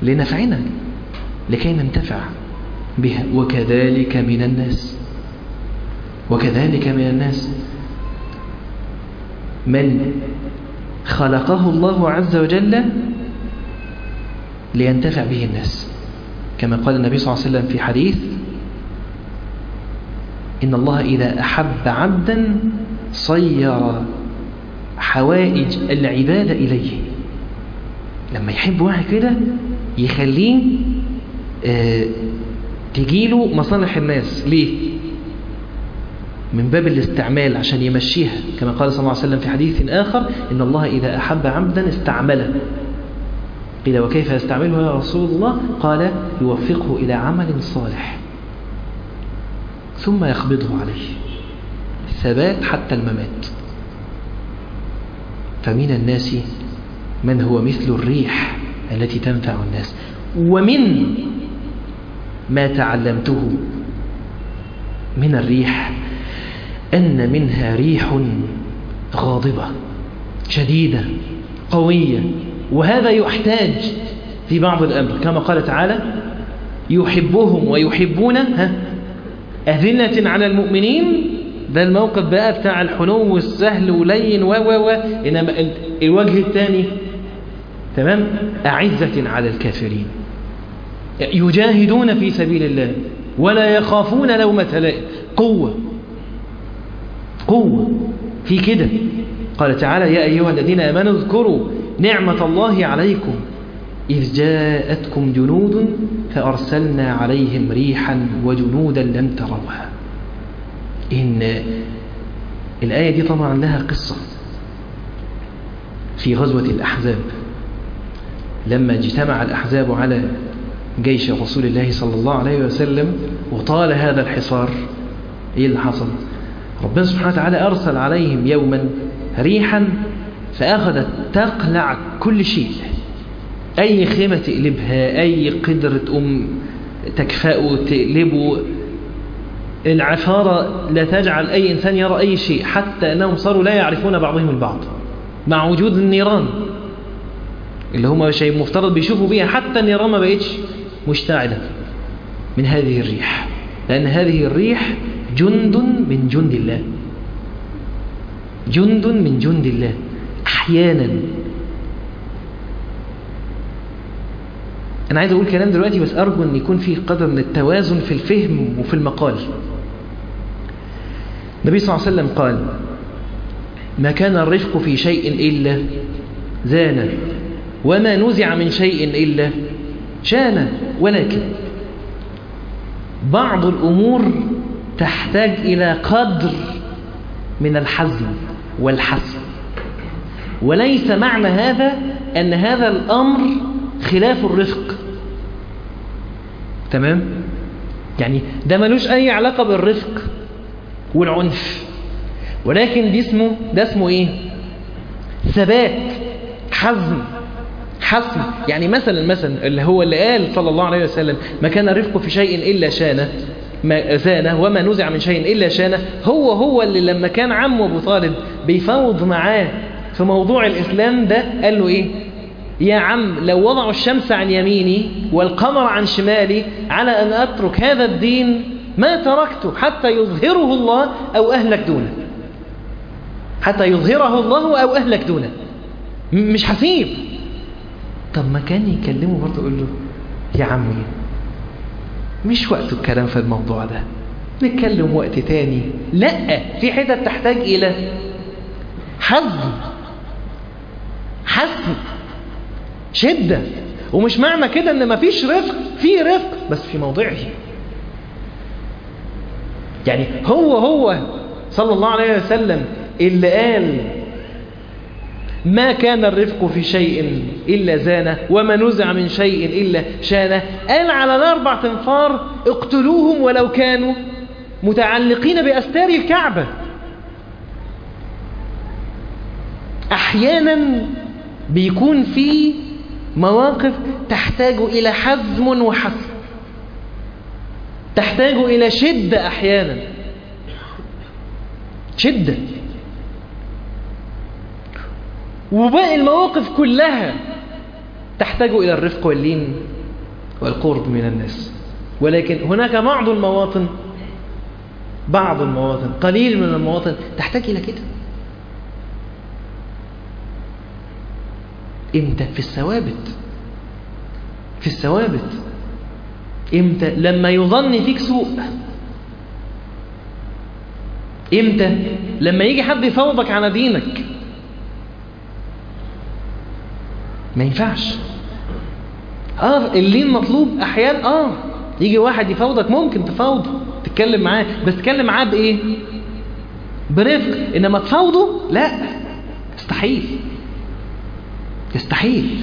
لنفعنا لكي ننتفع بها وكذلك من الناس وكذلك من الناس من خلقه الله عز وجل لينتفع به الناس كما قال النبي صلى الله عليه وسلم في حديث إن الله إذا أحب عبدا صير حوائج العبادة إليه لما يحب واحد كده يخليه آه تجيله مصالح الناس ليه من باب الاستعمال عشان يمشيها كما قال صلى الله عليه وسلم في حديث آخر إن الله إذا أحب عبدا استعمله قيل وكيف يستعمله يا رسول الله قال يوفقه إلى عمل صالح ثم يقبضه عليه الثبات حتى الممات فمن الناس من هو مثل الريح التي تنفع الناس ومن ما تعلمته من الريح أن منها ريح غاضبة شديدة قوية وهذا يحتاج في بعض الأمر كما قال تعالى يحبهم ويحبون ها أذلة على المؤمنين ده الموقف بقى بتاع الحنو والسهل ولين و و و إنما الوجه الثاني تمام أعزة على الكافرين يجاهدون في سبيل الله ولا يخافون لومة لائم قوة قوة في كده قال تعالى يا أيها الذين آمنوا اذكروا نعمة الله عليكم إذ جاءتكم جنود فأرسلنا عليهم ريحا وجنودا لم تروها إن الآية دي طبعا لها قصة في غزوة الأحزاب لما اجتمع الأحزاب على جيش رسول الله صلى الله عليه وسلم وطال هذا الحصار إيه اللي حصل ربنا سبحانه وتعالى أرسل عليهم يوما ريحا فأخذت تقلع كل شيء أي خيمة تقلبها أي قدر تقوم تكفأه تقلبه العفارة لا تجعل أي إنسان يرى أي شيء حتى أنهم صاروا لا يعرفون بعضهم البعض مع وجود النيران اللي هم شيء مفترض بيشوفوا بيها حتى النيران ما بقتش مشتعلة من هذه الريح لأن هذه الريح جند من جند الله جند من جند الله أحيانا أنا عايز أقول كلام دلوقتي بس أرجو أن يكون فيه قدر من التوازن في الفهم وفي المقال النبي صلى الله عليه وسلم قال ما كان الرفق في شيء إلا زان وما نزع من شيء إلا شان ولكن بعض الأمور تحتاج إلى قدر من الحزم والحسم وليس معنى هذا أن هذا الأمر خلاف الرفق تمام يعني ده ملوش أي علاقة بالرفق والعنف ولكن دي اسمه ده اسمه ايه ثبات حزم حسم يعني مثلا مثلا اللي هو اللي قال صلى الله عليه وسلم ما كان رفق في شيء إلا شانه ما زانه وما نزع من شيء إلا شانه هو هو اللي لما كان عمه أبو طالب بيفاوض معاه في موضوع الإسلام ده قال له إيه يا عم لو وضعوا الشمس عن يميني والقمر عن شمالي على أن أترك هذا الدين ما تركته حتى يظهره الله أو أهلك دونه حتى يظهره الله أو أهلك دونه مش حسيب طب ما كان يكلمه برضه يقول له يا عمي مش وقت الكلام في الموضوع ده نتكلم وقت تاني لا في حتت تحتاج إلى حزم حزم شدة ومش معنى كده ان مفيش رفق في رفق بس في موضعه يعني هو هو صلى الله عليه وسلم اللي قال ما كان الرفق في شيء إلا زانه وما نزع من شيء إلا شانه قال على الأربع تنفار اقتلوهم ولو كانوا متعلقين بأستار الكعبة أحيانا بيكون في مواقف تحتاج إلى حزم وحسم تحتاج إلى شدة أحيانا شدة وباقي المواقف كلها تحتاج إلى الرفق واللين والقرب من الناس ولكن هناك بعض المواطن بعض المواطن قليل من المواطن تحتاج إلى كده امتى في الثوابت في الثوابت امتى لما يظن فيك سوء امتى لما يجي حد يفوضك على دينك ما ينفعش اه اللين مطلوب احيانا اه يجي واحد يفوضك ممكن تفاوضه تتكلم معاه بس تتكلم معاه بايه برفق انما تفاوضه لا يستحيل يستحيل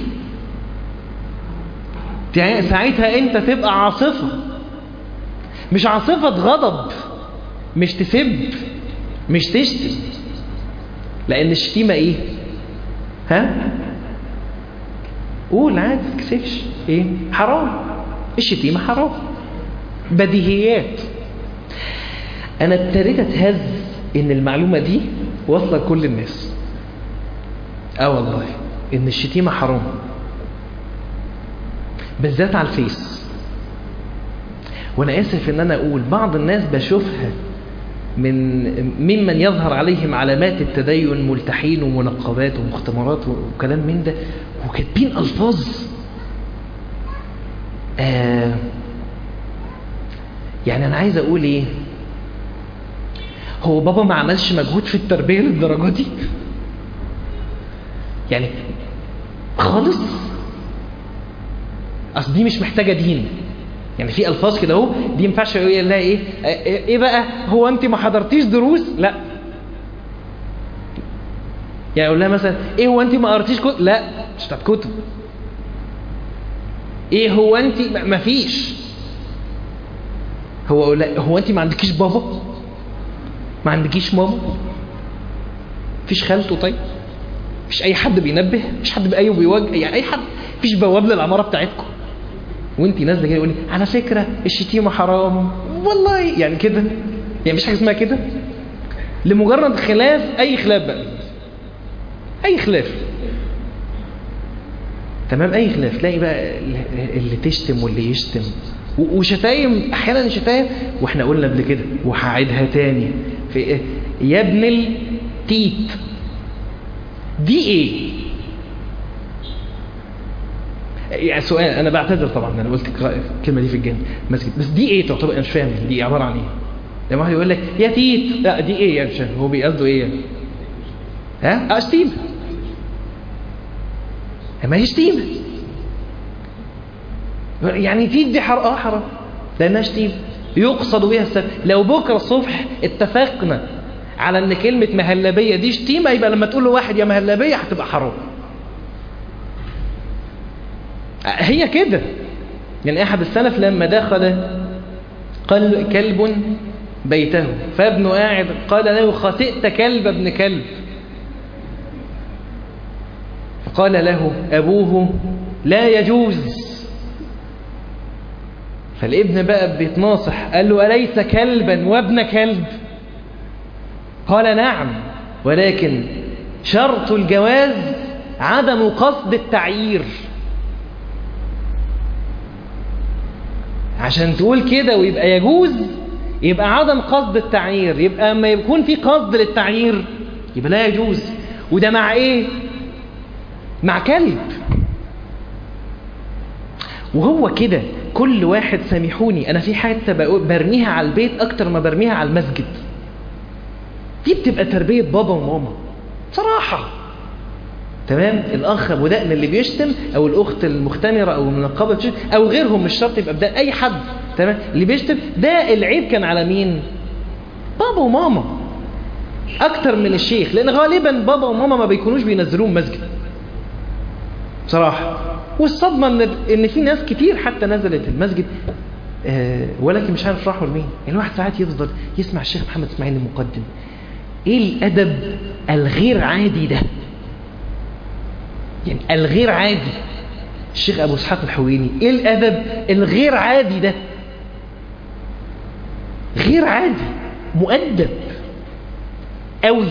ساعتها انت تبقى عاصفة مش عاصفة غضب مش تسب مش تشتم لان الشتيمة ايه ها قول عادي تكسفش ايه حرام الشتيمة حرام بديهيات انا ابتديت اتهز ان المعلومة دي واصلة لكل الناس اه والله ان الشتيمة حرام بالذات على الفيس وانا اسف ان انا اقول بعض الناس بشوفها من ممن يظهر عليهم علامات التدين ملتحين ومنقبات ومختمرات وكلام من ده وكاتبين الفاظ آه يعني انا عايز اقول ايه هو بابا ما عملش مجهود في التربيه للدرجه دي يعني خالص اصل دي مش محتاجه دين يعني في الفاظ كده اهو دي ينفعش يقول لها ايه ايه بقى هو انت ما حضرتيش دروس لا يعني اقول لها مثلا ايه هو انت ما قريتيش كتب لا مش بتاعت كتب ايه هو انت ما فيش هو أقول لها هو انت ما عندكيش بابا ما عندكيش ماما فيش خالته طيب مش اي حد بينبه مش حد باي بيواجه يعني اي حد مفيش بواب للعماره بتاعتكم وانت نازله كده يقول لي على فكره الشتيمه حرام والله يعني كده يعني مش حاجه اسمها كده لمجرد خلاف اي خلاف بقى اي خلاف تمام اي خلاف تلاقي بقى اللي تشتم واللي يشتم وشتايم احيانا شتايم واحنا قلنا قبل كده وهعيدها تاني في ايه يا ابن التيت دي ايه يعني سؤال انا بعتذر طبعا انا قلت الكلمه دي في الجن مسجد بس دي ايه تعتبر انا مش فاهم دي عباره عن ايه لما واحد يقول لك يا تيت لا دي ايه يعني مش فاهم هو بيقصده ايه يعني ها اه شتيمه ما هي شتيمه يعني تيت دي حرام اه حرام لانها شتيمه يقصد بها السبب لو بكره الصبح اتفقنا على ان كلمه مهلبيه دي شتيمه يبقى لما تقول له واحد يا مهلبيه هتبقى حرام هي كده يعني أحد السلف لما دخل قال كلب بيته فابنه قاعد قال له خسئت كلب ابن كلب فقال له أبوه لا يجوز فالابن بقى بيتناصح قال له أليس كلبا وابن كلب قال نعم ولكن شرط الجواز عدم قصد التعيير عشان تقول كده ويبقى يجوز يبقى عدم قصد التعيير يبقى اما يكون في قصد للتعيير يبقى لا يجوز وده مع ايه مع كلب وهو كده كل واحد سامحوني انا في حته برميها على البيت اكتر ما برميها على المسجد دي بتبقى تربيه بابا وماما صراحه تمام الاخ ابو دقن اللي بيشتم او الاخت المختمره او المنقبه بتشتم او غيرهم مش شرط يبقى بدأ اي حد تمام اللي بيشتم ده العيب كان على مين بابا وماما اكتر من الشيخ لان غالبا بابا وماما ما بيكونوش بينزلوه مسجد بصراحه والصدمه ان ان في ناس كتير حتى نزلت المسجد آه ولكن مش عارف راحوا لمين يعني الواحد ساعات يفضل يسمع الشيخ محمد اسماعيل المقدم ايه الادب الغير عادي ده يعني الغير عادي الشيخ ابو اسحاق الحويني ايه الادب الغير عادي ده غير عادي مؤدب قوي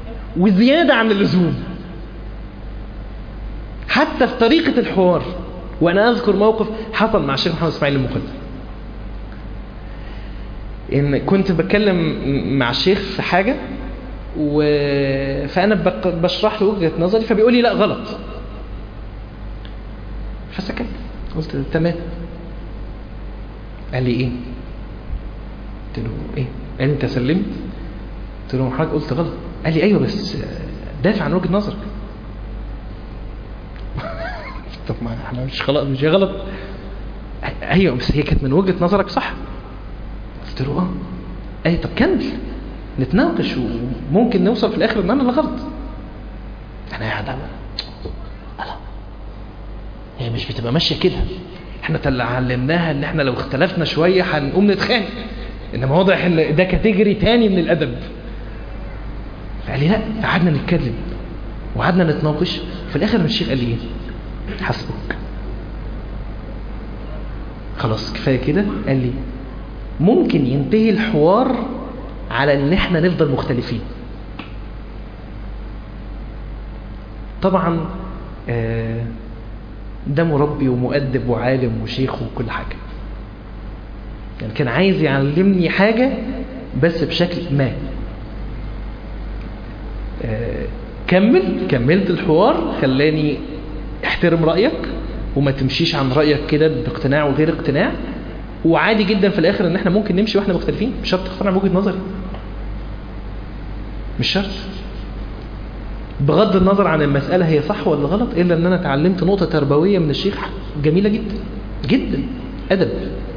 وزياده عن اللزوم حتى في طريقه الحوار وأنا أذكر موقف حصل مع الشيخ محمد إسماعيل المقدم إن كنت بتكلم مع الشيخ في حاجة و... فأنا بق- بشرح له وجهة نظري فبيقول لي لا غلط فسكت قلت تمام قال لي ايه قلت له ايه قال لي انت سلمت قلت له حضرتك قلت غلط قال لي ايوه بس دافع عن وجهة نظرك طب ما احنا مش غلط مش غلط ايوه بس هي كانت من وجهة نظرك صح قلت له اه اي طب كمل نتناقش وممكن نوصل في الاخر ان انا اللي غلط انا قاعد اعمل ألا. هي مش بتبقى ماشيه كده احنا اللي علمناها ان احنا لو اختلفنا شويه هنقوم نتخانق انما واضح ان ده كاتيجوري تاني من الادب فقال لي لا قعدنا نتكلم وقعدنا نتناقش في الاخر الشيخ قال لي ايه حسبك خلاص كفايه كده قال لي ممكن ينتهي الحوار على ان احنا نفضل مختلفين طبعا آه، ده مربي ومؤدب وعالم وشيخ وكل حاجة يعني كان عايز يعلمني حاجة بس بشكل ما آه، كمل كملت الحوار خلاني احترم رأيك وما تمشيش عن رأيك كده باقتناع وغير اقتناع وعادي جدا في الاخر ان احنا ممكن نمشي واحنا مختلفين مش شرط تقتنع بوجهة نظري مش شرط بغض النظر عن المسألة هي صح ولا غلط إلا أن أنا اتعلمت نقطة تربوية من الشيخ جميلة جدا جدا أدب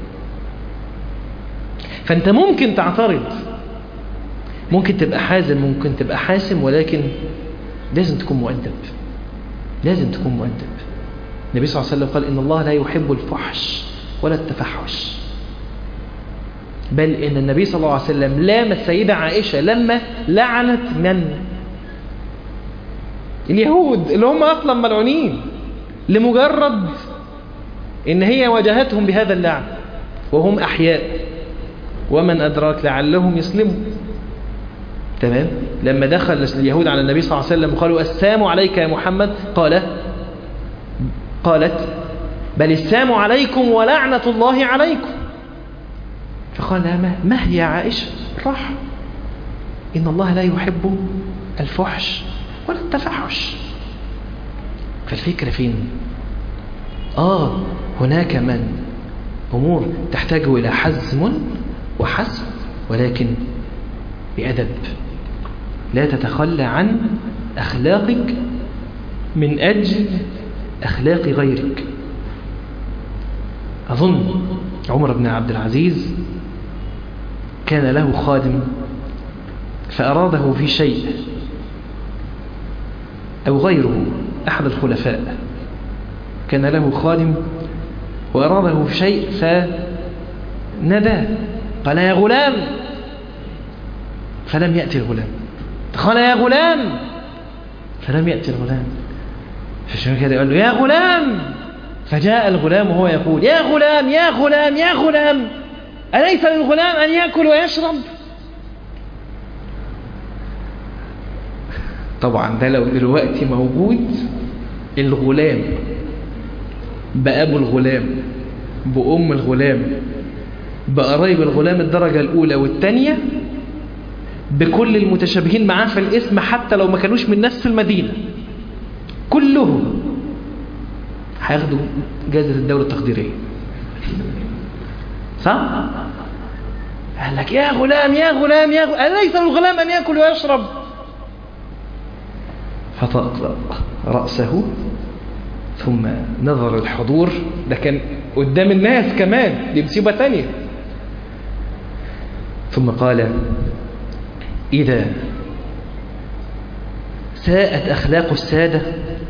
فأنت ممكن تعترض ممكن تبقى حازم ممكن تبقى حاسم ولكن لازم تكون مؤدب لازم تكون مؤدب النبي صلى الله عليه وسلم قال إن الله لا يحب الفحش ولا التفحش بل إن النبي صلى الله عليه وسلم لام السيدة عائشة لما لعنت من اليهود اللي هم أصلا ملعونين لمجرد إن هي واجهتهم بهذا اللعن وهم أحياء ومن أدراك لعلهم يسلموا تمام لما دخل اليهود على النبي صلى الله عليه وسلم وقالوا السلام عليك يا محمد قال قالت بل السلام عليكم ولعنة الله عليكم فقال لها ما, ما هي عائشة راح إن الله لا يحب الفحش ولا التفحش فالفكرة فين آه هناك من أمور تحتاج إلى حزم وحسم ولكن بأدب لا تتخلى عن أخلاقك من أجل أخلاق غيرك أظن عمر بن عبد العزيز كان له خادم فأراده في شيء أو غيره أحد الخلفاء كان له خادم وأراده في شيء فندى قال يا غلام فلم يأتي الغلام قال يا غلام فلم يأتي الغلام فالشيخ كده يقول له يا غلام فجاء الغلام وهو يقول يا غلام يا غلام يا غلام أليس للغلام أن يأكل ويشرب طبعا ده لو دلوقتي موجود الغلام بأبو الغلام بأم الغلام بقرايب الغلام الدرجة الأولى والثانية بكل المتشابهين معاه في الاسم حتى لو ما كانوش من نفس المدينة كلهم هياخدوا جائزة الدولة التقديرية صح؟ قال لك يا غلام يا غلام يا غلام أليس الغلام أن يأكل ويشرب فطأطأ رأسه ثم نظر الحضور ده كان قدام الناس كمان دي مصيبة تانية ثم قال إذا ساءت أخلاق السادة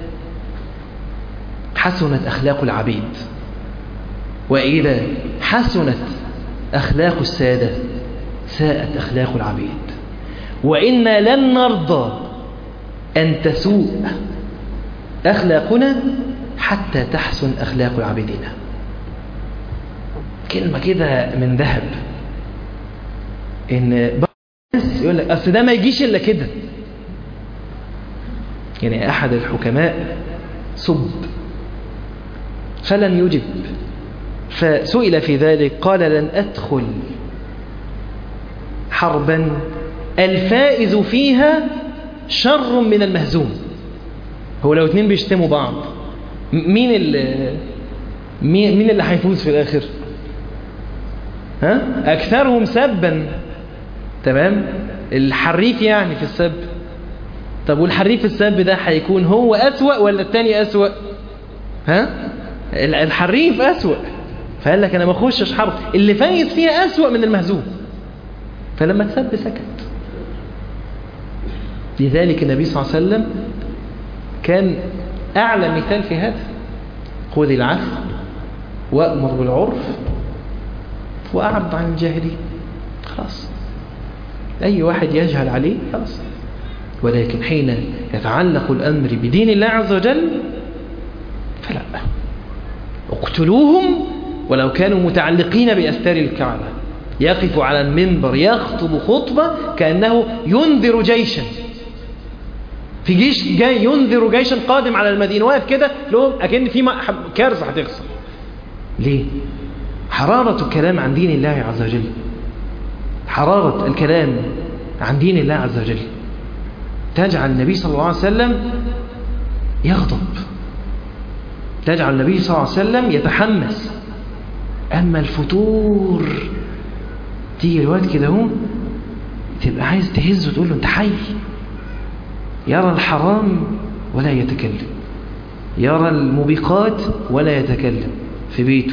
حسنت أخلاق العبيد وإذا حسنت أخلاق السادة ساءت أخلاق العبيد وإنا لن نرضى أن تسوء أخلاقنا حتى تحسن أخلاق عبيدنا كلمة كده من ذهب إن بس يقول لك أصل ده ما يجيش إلا كده يعني أحد الحكماء صب فلم يجب فسئل في ذلك قال لن أدخل حربا الفائز فيها شر من المهزوم هو لو اتنين بيشتموا بعض م- مين اللي مين مين اللي هيفوز في الآخر ها أكثرهم سبا تمام الحريف يعني في السب طب والحريف في السب ده هيكون هو أسوأ ولا التاني أسوأ ها ال- الحريف أسوأ فقال لك أنا ما اخشش حرب اللي فايز فيها أسوأ من المهزوم فلما تسب سكت لذلك النبي صلى الله عليه وسلم كان أعلى مثال في هذا خذ العفو وأمر بالعرف وأعرض عن الجاهلين خلاص أي واحد يجهل عليه خلاص ولكن حين يتعلق الأمر بدين الله عز وجل فلا اقتلوهم ولو كانوا متعلقين بأستار الكعبة يقف على المنبر يخطب خطبة كأنه ينذر جيشا في جيش جاي ينذر جيشا قادم على المدينة واقف كده لهم أكن في م- كارثة هتحصل ليه؟ حرارة الكلام عن دين الله عز وجل حرارة الكلام عن دين الله عز وجل تجعل النبي صلى الله عليه وسلم يغضب تجعل النبي صلى الله عليه وسلم يتحمس أما الفتور تيجي الوقت كده هم تبقى عايز تهزه وتقول له انت حي يرى الحرام ولا يتكلم يرى الموبقات ولا يتكلم في بيته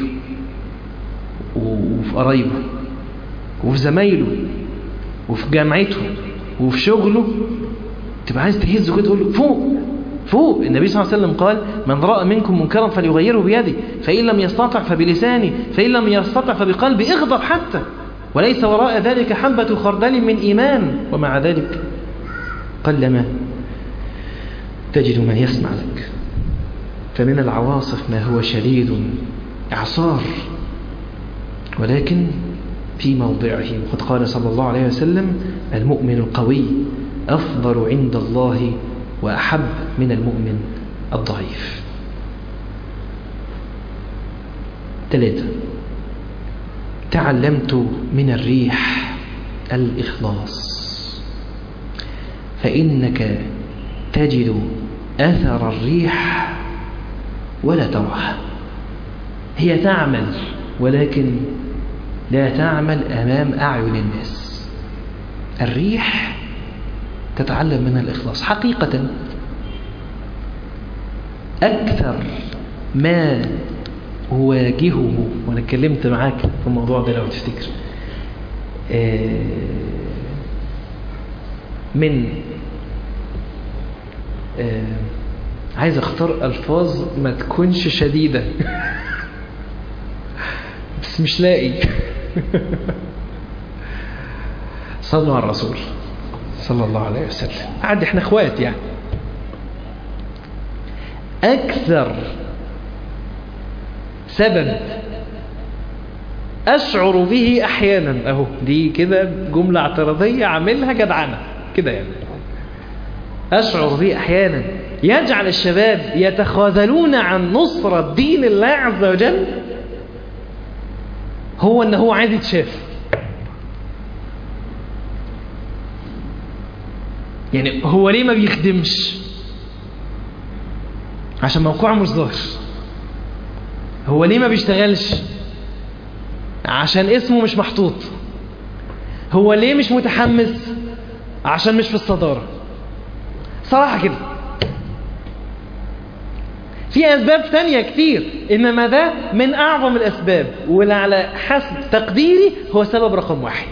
وفي قرايبه وفي زمايله وفي جامعته وفي شغله تبقى عايز تهزه كده تقول له فوق فوق النبي صلى الله عليه وسلم قال من رأى منكم منكرا فليغيره بيده فإن لم يستطع فبلسانه فإن لم يستطع فبقلبه اغضب حتى وليس وراء ذلك حبة خردل من إيمان ومع ذلك قلما تجد من يسمع لك فمن العواصف ما هو شديد إعصار ولكن في موضعه وقد قال صلى الله عليه وسلم المؤمن القوي أفضل عند الله وأحب من المؤمن الضعيف ثلاثة تعلمت من الريح الإخلاص فإنك تجد أثر الريح ولا تراها هي تعمل ولكن لا تعمل أمام أعين الناس الريح تتعلم من الإخلاص حقيقة أكثر ما أواجهه وأنا اتكلمت معاك في الموضوع ده لو تفتكر من عايز اختار ألفاظ ما تكونش شديدة بس مش لاقي صلوا على الرسول صلى الله عليه وسلم عاد احنا اخوات يعني اكثر سبب اشعر به احيانا اهو دي كده جملة اعتراضية عاملها جدعنة كده يعني اشعر به احيانا يجعل الشباب يتخاذلون عن نصرة دين الله عز وجل هو ان هو عايز يتشاف يعني هو ليه ما بيخدمش عشان موقعه مش ظاهر هو ليه ما بيشتغلش عشان اسمه مش محطوط هو ليه مش متحمس عشان مش في الصدارة صراحة كده في أسباب تانية كتير إنما ده من أعظم الأسباب واللي على حسب تقديري هو سبب رقم واحد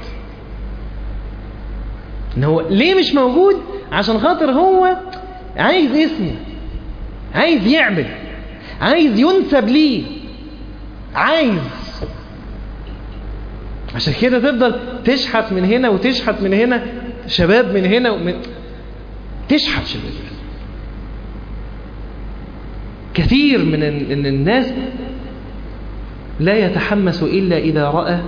إن هو ليه مش موجود عشان خاطر هو عايز اسمه عايز يعمل عايز ينسب ليه عايز عشان كده تفضل تشحت من هنا وتشحت من هنا شباب من هنا ومن تشحت شباب كثير من ان الناس لا يتحمس إلا إذا رأى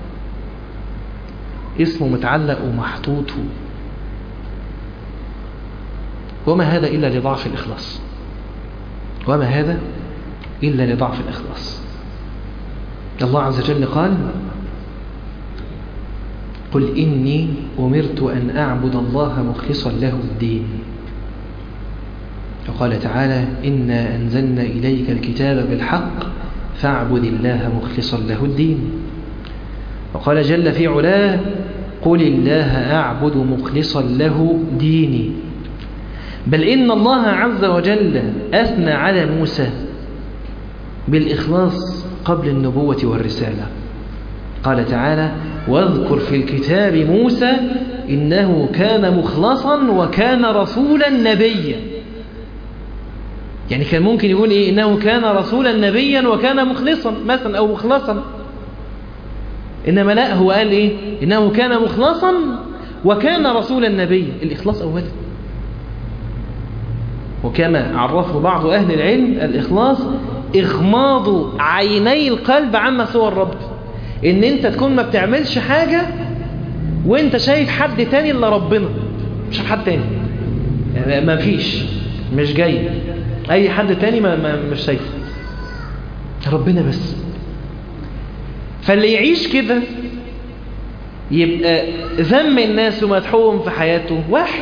اسمه متعلق ومحطوط وما هذا إلا لضعف الإخلاص وما هذا إلا لضعف الإخلاص الله عز وجل قال قل إني أمرت أن أعبد الله مخلصا له الدين وقال تعالى إنا أنزلنا إليك الكتاب بالحق فاعبد الله مخلصا له الدين وقال جل في علاه قل الله أعبد مخلصا له ديني بل إن الله عز وجل أثنى على موسى بالإخلاص قبل النبوة والرسالة قال تعالى واذكر في الكتاب موسى إنه كان مخلصا وكان رسولا نبيا يعني كان ممكن يقول إيه إنه كان رسولا نبيا وكان مخلصا مثلا أو مخلصا إنما لا هو قال إيه إنه كان مخلصا وكان رسولا نبيا الإخلاص أولا وكما عرفه بعض أهل العلم الإخلاص إغماض عيني القلب عما سوى الرب إن أنت تكون ما بتعملش حاجة وأنت شايف حد تاني إلا ربنا مش حد تاني يعني ما فيش مش جاي أي حد تاني ما, ما مش شايفه ربنا بس فاللي يعيش كده يبقى ذم الناس ومدحوهم في حياته واحد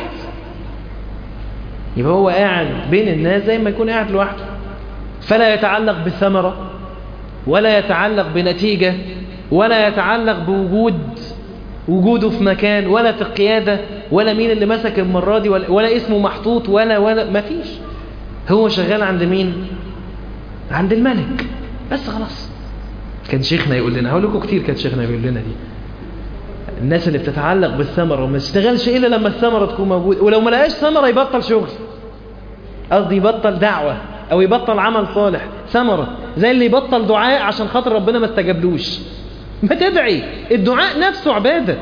يبقى هو قاعد بين الناس زي ما يكون قاعد لوحده فلا يتعلق بالثمرة ولا يتعلق بنتيجة ولا يتعلق بوجود وجوده في مكان ولا في القيادة ولا مين اللي مسك المرة دي ولا, ولا اسمه محطوط ولا ولا ما فيش هو شغال عند مين عند الملك بس خلاص كان شيخنا يقول لنا هقول لكم كتير كان شيخنا يقول لنا دي الناس اللي بتتعلق بالثمرة وما تشتغلش إلا لما الثمرة تكون موجودة ولو ما لقاش ثمرة يبطل شغل قصدي يبطل دعوة أو يبطل عمل صالح ثمرة زي اللي يبطل دعاء عشان خاطر ربنا ما استجابلوش ما تدعي الدعاء نفسه عبادة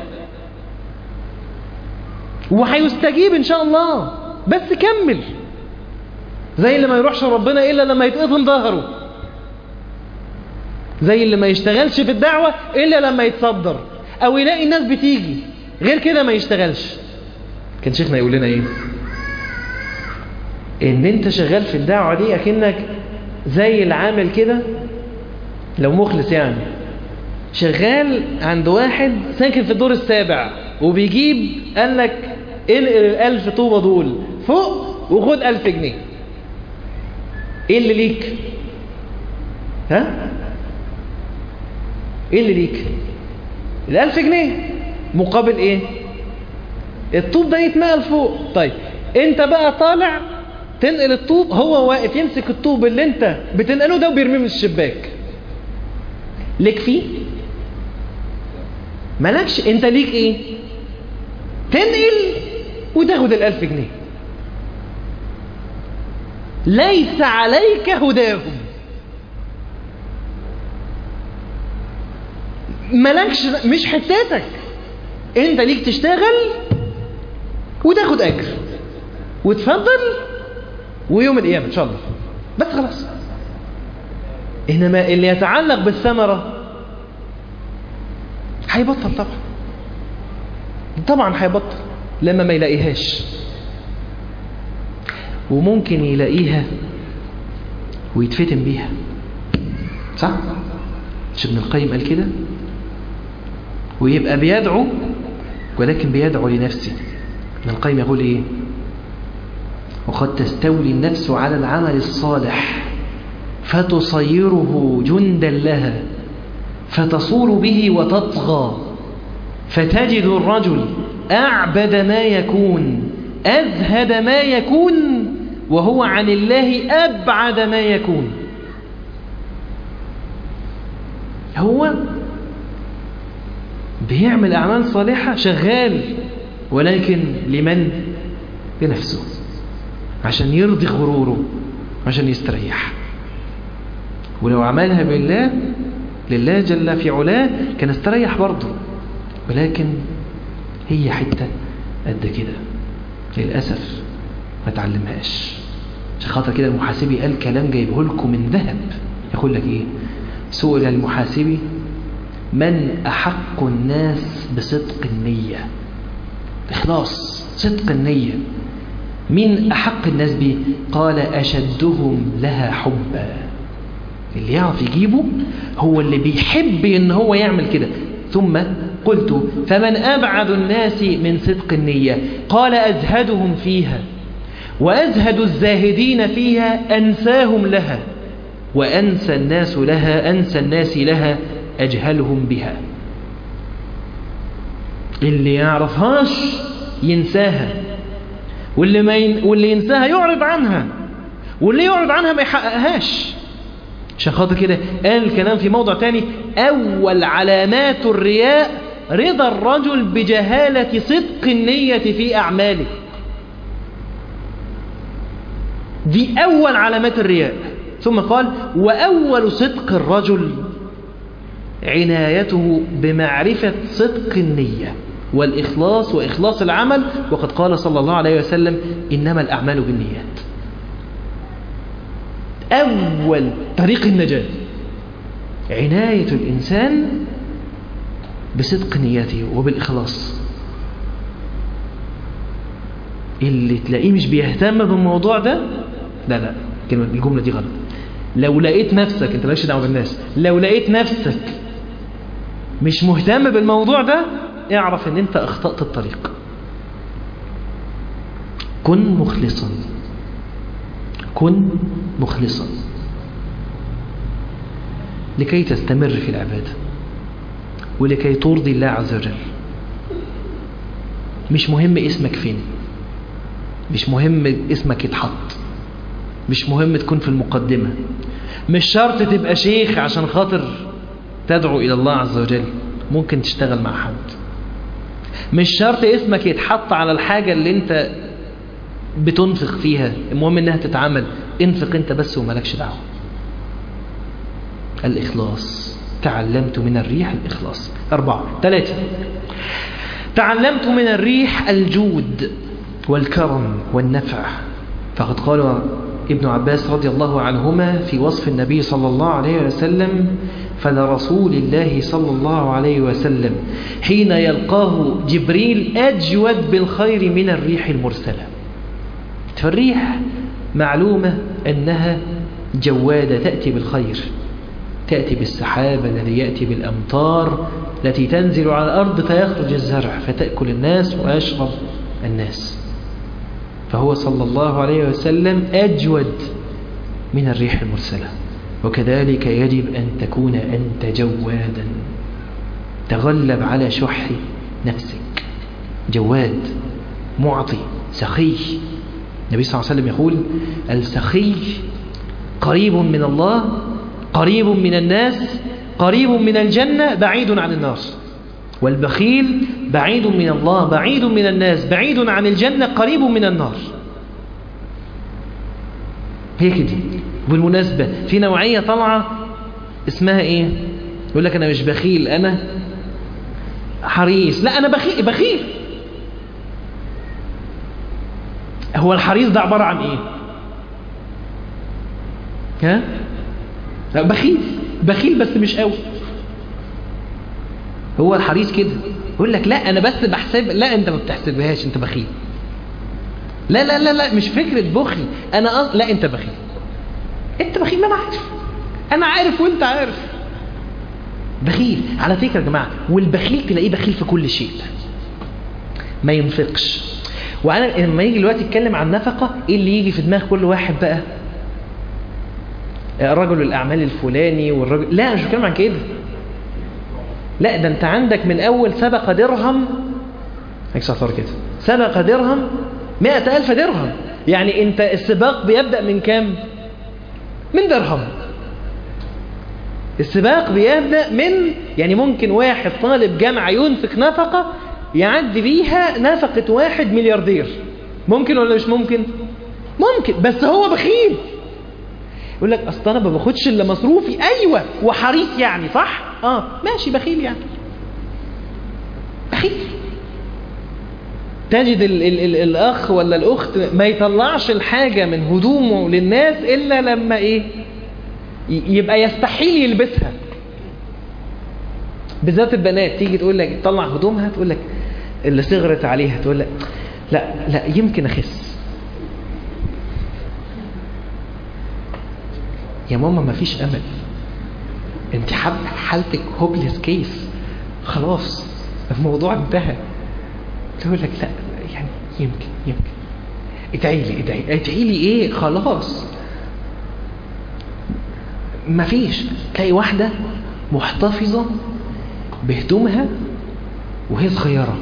وهيستجيب إن شاء الله بس كمل زي اللي ما يروحش ربنا إلا لما يتقطم ظهره زي اللي ما يشتغلش في الدعوة إلا لما يتصدر او يلاقي الناس بتيجي غير كده ما يشتغلش كان شيخنا يقول لنا ايه ان انت شغال في الدعوة دي اكنك زي العامل كده لو مخلص يعني شغال عند واحد ساكن في الدور السابع وبيجيب قال لك انقل الالف طوبة دول فوق وخد الف جنيه ايه اللي ليك ها ايه اللي ليك الألف جنيه مقابل ايه الطوب ده يتنقل فوق طيب انت بقى طالع تنقل الطوب هو واقف يمسك الطوب اللي انت بتنقله ده وبيرميه من الشباك ليك فيه مالكش انت ليك ايه تنقل وتاخد الألف جنيه ليس عليك هداهم مالكش مش حتتك انت ليك تشتغل وتاخد اجر وتفضل ويوم القيامه ان شاء الله بس خلاص انما اللي يتعلق بالثمره هيبطل طبعا طبعا هيبطل لما ما يلاقيهاش وممكن يلاقيها ويتفتن بيها صح مش ابن القيم قال كده ويبقى بيدعو ولكن بيدعو لنفسه ابن القيم يقول ايه وقد تستولي النفس على العمل الصالح فتصيره جندا لها فتصور به وتطغى فتجد الرجل أعبد ما يكون أزهد ما يكون وهو عن الله أبعد ما يكون هو بيعمل أعمال صالحة شغال ولكن لمن؟ لنفسه عشان يرضي غروره عشان يستريح ولو عملها بالله لله جل في علاه كان استريح برضه ولكن هي حتة قد كده للأسف ما تعلمهاش عشان خاطر كده المحاسبي قال كلام جايبه لكم من ذهب يقول لك ايه سئل المحاسبي من أحق الناس بصدق النية إخلاص صدق النية من أحق الناس به قال أشدهم لها حبا اللي يعرف يجيبه هو اللي بيحب ان هو يعمل كده ثم قلت فمن أبعد الناس من صدق النية قال أزهدهم فيها وأزهد الزاهدين فيها أنساهم لها وأنسى الناس لها أنسى الناس لها أجهلهم بها اللي يعرفهاش ينساها واللي, ما ين... واللي ينساها يعرض عنها واللي يعرض عنها ما يحققهاش عشان خاطر كده قال الكلام في موضع تاني أول علامات الرياء رضا الرجل بجهالة صدق النية في أعماله دي أول علامات الرياء ثم قال وأول صدق الرجل عنايته بمعرفة صدق النية والإخلاص وإخلاص العمل وقد قال صلى الله عليه وسلم إنما الأعمال بالنيات أول طريق النجاة عناية الإنسان بصدق نيته وبالإخلاص اللي تلاقيه مش بيهتم بالموضوع ده لا لا كلمة الجملة دي غلط لو لقيت نفسك انت مالكش دعوه بالناس لو لقيت نفسك مش مهتم بالموضوع ده اعرف ان انت اخطأت الطريق كن مخلصا كن مخلصا لكي تستمر في العبادة ولكي ترضي الله عز وجل مش مهم اسمك فين مش مهم اسمك يتحط مش مهم تكون في المقدمة مش شرط تبقى شيخ عشان خاطر تدعو إلى الله عز وجل ممكن تشتغل مع حد مش شرط اسمك يتحط على الحاجة اللي انت بتنفق فيها المهم انها تتعمل انفق انت بس وملكش دعوة الإخلاص تعلمت من الريح الإخلاص أربعة ثلاثة تعلمت من الريح الجود والكرم والنفع فقد قال ابن عباس رضي الله عنهما في وصف النبي صلى الله عليه وسلم فلرسول الله صلى الله عليه وسلم حين يلقاه جبريل أجود بالخير من الريح المرسلة فالريح معلومة أنها جوادة تأتي بالخير تأتي بالسحاب الذي يأتي بالأمطار التي تنزل على الأرض فيخرج الزرع فتأكل الناس ويشرب الناس فهو صلى الله عليه وسلم أجود من الريح المرسلة وكذلك يجب أن تكون أنت جوادا تغلب على شح نفسك جواد معطي سخي النبي صلى الله عليه وسلم يقول السخي قريب من الله قريب من الناس قريب من الجنة بعيد عن النار والبخيل بعيد من الله بعيد من الناس بعيد عن الجنة قريب من النار هي كده بالمناسبة في نوعية طالعة اسمها ايه يقول لك انا مش بخيل انا حريص لا انا بخيل بخيل هو الحريص ده عبارة عن ايه ها لا بخيل بخيل بس مش قوي هو الحريص كده يقول لك لا انا بس بحسب لا انت ما بتحسبهاش انت بخيل لا لا لا لا مش فكرة بخل انا أص... لا انت بخيل انت بخيل ما انا عارف انا عارف وانت عارف بخيل على فكرة يا جماعة والبخيل تلاقيه بخيل في كل شيء ما ينفقش وانا لما يجي دلوقتي يتكلم عن نفقة ايه اللي يجي في دماغ كل واحد بقى رجل الاعمال الفلاني والرجل لا مش بتكلم عن كده لا ده انت عندك من اول سبق درهم هيك كده سبق درهم مئة ألف درهم يعني انت السباق بيبدأ من كام من درهم السباق بيبدأ من يعني ممكن واحد طالب جامعة ينفق نفقة يعدي بيها نفقة واحد ملياردير ممكن ولا مش ممكن ممكن بس هو بخيل يقول لك اصل انا ما باخدش الا مصروفي ايوه وحريص يعني صح اه ماشي بخيل يعني بخيل تجد ال ال ال الاخ ولا الاخت ما يطلعش الحاجه من هدومه للناس الا لما ايه يبقى يستحيل يلبسها بالذات البنات تيجي تقول لك تطلع هدومها تقول لك اللي صغرت عليها تقول لك لا لا يمكن اخس يا ماما مفيش امل انت حب حالتك هوبليس كيس خلاص الموضوع انتهى تقول لك لا يعني يمكن يمكن ادعي لي ادعي ادعي لي ايه خلاص مفيش تلاقي واحدة محتفظة بهدومها وهي صغيرة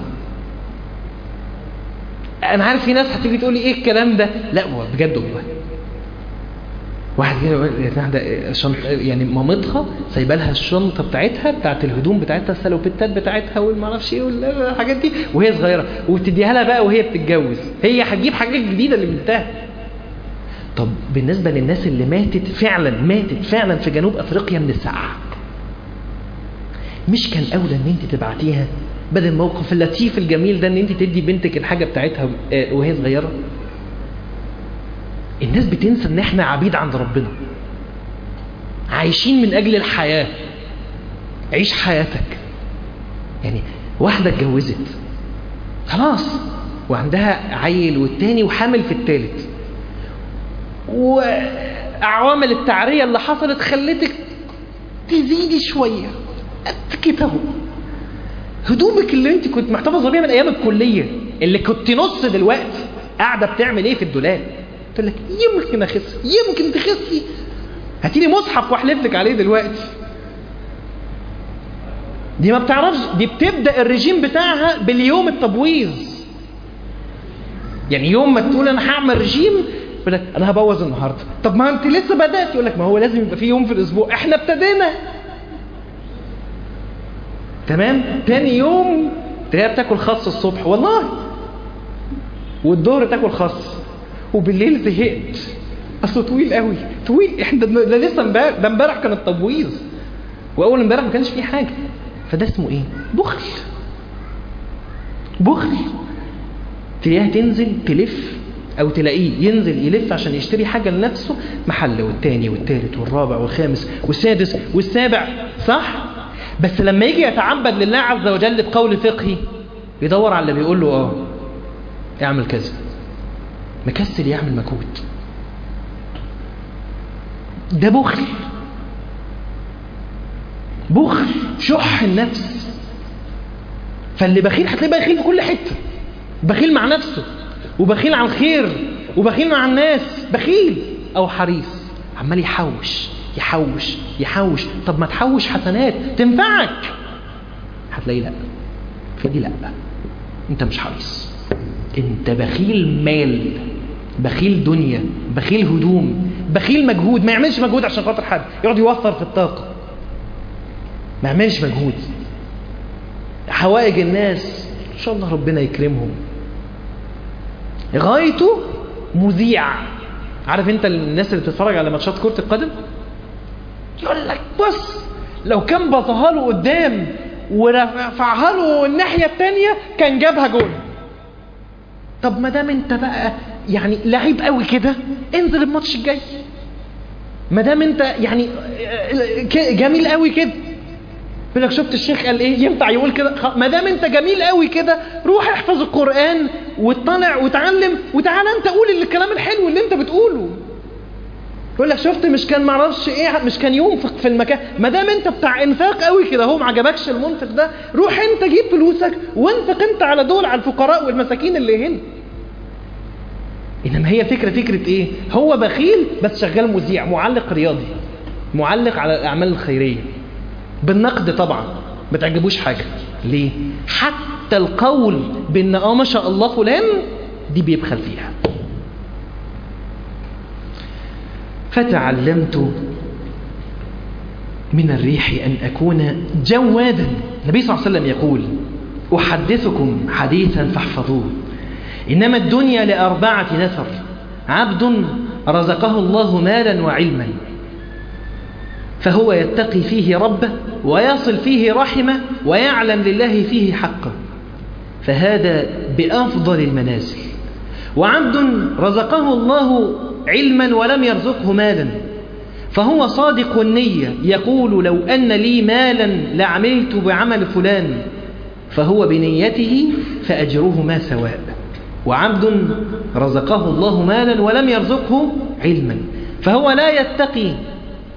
انا عارف في ناس هتيجي تقول لي ايه الكلام ده لا هو بجد والله واحد كده يقول- واحدة شنط يعني مامتها سايبه لها الشنطه بتاعتها بتاعت الهدوم بتاعتها السلوبيتات بتاعتها والمعرفش ايه والحاجات دي وهي صغيره وبتديها لها بقى وهي بتتجوز هي هتجيب حاجات جديده لبنتها طب بالنسبه للناس اللي ماتت فعلا ماتت فعلا في جنوب افريقيا من السقعه مش كان اولى ان انت تبعتيها بدل الموقف اللطيف الجميل ده ان انت تدي بنتك الحاجه بتاعتها آه، وهي صغيره الناس بتنسى ان احنا عبيد عند ربنا عايشين من اجل الحياه عيش حياتك يعني واحده اتجوزت خلاص وعندها عيل والتاني وحامل في التالت وعوامل التعريه اللي حصلت خلتك تزيدي شويه قد كده اهو هدومك اللي انت كنت محتفظه بيها من ايام الكليه اللي كنت نص دلوقتي قاعده بتعمل ايه في الدولاب قلت لك يمكن اخس يمكن تخسي هاتي لي مصحف واحلف لك عليه دلوقتي دي ما بتعرفش دي بتبدا الرجيم بتاعها باليوم التبويظ يعني يوم ما تقول انا هعمل رجيم يقول لك انا هبوظ النهارده طب ما انت لسه بدات يقول لك ما هو لازم يبقى في يوم في الاسبوع احنا ابتدينا تمام تاني يوم تلاقيها بتاكل خس الصبح والله والظهر تاكل خس وبالليل زهقت اصله طويل قوي طويل احنا ده ده لسه امبارح ده امبارح كان التبويظ واول امبارح ما كانش فيه حاجه فده اسمه ايه بخل بخل تلاقيها تنزل تلف او تلاقيه ينزل يلف عشان يشتري حاجه لنفسه محل والتاني والتالت والرابع والخامس والسادس والسابع صح بس لما يجي يتعبد لله عز وجل بقول فقهي يدور على اللي بيقول له اه اعمل كذا مكسل يعمل مجهود ده بخل بخل شح النفس فاللي بخيل هتلاقيه بخيل في كل حته بخيل مع نفسه وبخيل على الخير وبخيل مع الناس بخيل او حريص عمال يحوش يحوش يحوش طب ما تحوش حسنات تنفعك هتلاقيه لا فدي لا انت مش حريص انت بخيل مال بخيل دنيا بخيل هدوم بخيل مجهود ما يعملش مجهود عشان خاطر حد يقعد يوفر في الطاقة ما يعملش مجهود حوائج الناس ان شاء الله ربنا يكرمهم غايته مذيع عارف انت الناس اللي بتتفرج على ماتشات كرة القدم يقول لك بص لو كان بصها له قدام ورفعها له الناحية التانية كان جابها جول طب ما دام انت بقى يعني لعيب قوي كده انزل الماتش الجاي ما دام انت يعني ك- جميل قوي كده يقول لك شفت الشيخ قال ايه ينفع يقول كده خ- ما دام انت جميل قوي كده روح احفظ القرآن واطلع وتعلم وتعالى انت قول الكلام الحلو اللي انت بتقوله يقول لك شفت مش كان معرفش ايه مش كان ينفق في المكان ما دام انت بتاع انفاق قوي كده هو ما عجبكش المنفق ده روح انت جيب فلوسك وانفق انت على دول على الفقراء والمساكين اللي هنا انما هي فكره فكره ايه هو بخيل بس شغال مذيع معلق رياضي معلق على الاعمال الخيريه بالنقد طبعا ما تعجبوش حاجه ليه حتى القول بان اه ما شاء الله فلان دي بيبخل فيها فتعلمت من الريح أن أكون جوادا النبي صلى الله عليه وسلم يقول أحدثكم حديثا فاحفظوه إنما الدنيا لأربعة نفر عبد رزقه الله مالا وعلما فهو يتقي فيه ربه ويصل فيه رحمه ويعلم لله فيه حقه فهذا بأفضل المنازل وعبد رزقه الله علما ولم يرزقه مالا فهو صادق النية يقول لو أن لي مالا لعملت بعمل فلان فهو بنيته فأجرهما سواء وعبد رزقه الله مالا ولم يرزقه علما فهو لا يتقي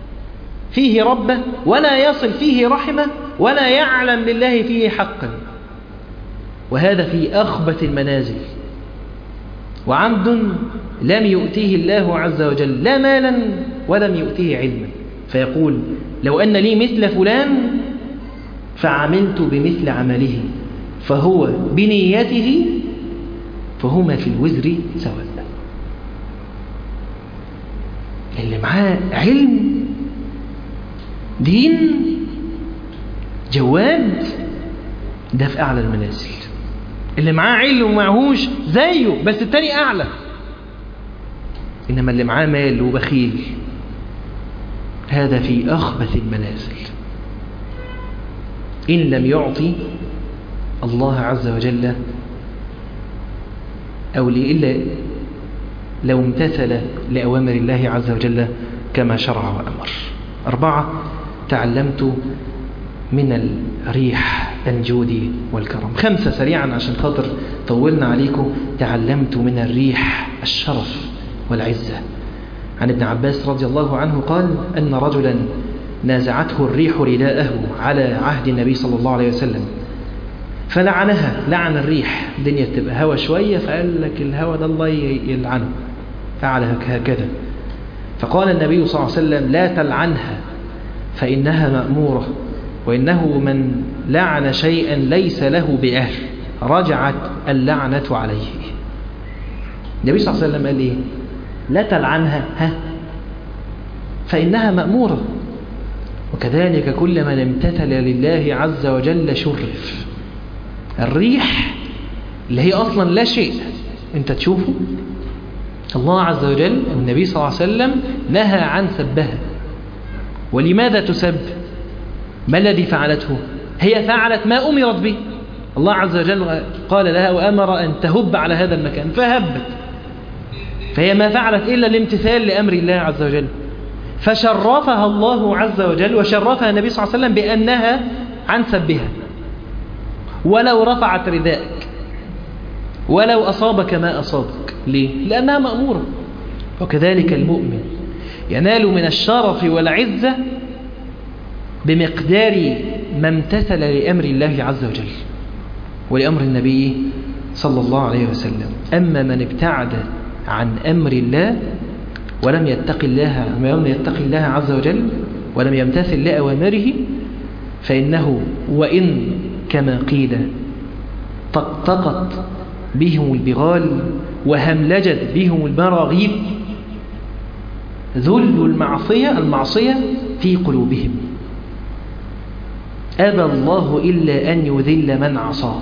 فيه ربه ولا يصل فيه رحمه ولا يعلم لله فيه حقا وهذا في أخبث المنازل وعبد لم يؤتيه الله عز وجل لا مالا ولم يؤتيه علما فيقول لو أن لي مثل فلان فعملت بمثل عمله فهو بنيته فهما في الوزر سواء اللي معاه علم دين جواد ده في أعلى المنازل اللي معاه علم ومعهوش زيه بس التاني أعلى إنما اللي معاه مال وبخيل هذا في أخبث المنازل إن لم يعطي الله عز وجل أو إلا لو امتثل لأوامر الله عز وجل كما شرع وأمر أربعة تعلمت من الريح الجود والكرم خمسة سريعا عشان خاطر طولنا عليكم تعلمت من الريح الشرف والعزة عن ابن عباس رضي الله عنه قال أن رجلا نازعته الريح رداءه على عهد النبي صلى الله عليه وسلم فلعنها لعن الريح الدنيا تبقى هوا شوية فقال لك الهوا ده الله يلعنه فعل هكذا فقال النبي صلى الله عليه وسلم لا تلعنها فإنها مأمورة وإنه من لعن شيئا ليس له بأهل رجعت اللعنة عليه النبي صلى الله عليه وسلم قال إيه لا تلعنها ها فإنها مأمورة وكذلك كل من امتثل لله عز وجل شرف الريح اللي هي أصلا لا شيء أنت تشوفه الله عز وجل النبي صلى الله عليه وسلم نهى عن سبها ولماذا تسب ما الذي فعلته هي فعلت ما أمرت به الله عز وجل قال لها وأمر أن تهب على هذا المكان فهبت فهي ما فعلت إلا الامتثال لأمر الله عز وجل فشرفها الله عز وجل وشرفها النبي صلى الله عليه وسلم بأنها عن سبها ولو رفعت رداءك ولو أصابك ما أصابك ليه؟ لأنها مأمورة وكذلك المؤمن ينال من الشرف والعزة بمقدار ما امتثل لأمر الله عز وجل ولأمر النبي صلى الله عليه وسلم أما من ابتعد عن أمر الله ولم يتق الله ولم يتق الله عز وجل ولم يمتثل لأوامره فإنه وإن كما قيل طقطقت بهم البغال وهملجت بهم المراغيب ذل المعصية المعصية في قلوبهم أبى الله إلا أن يذل من عصاه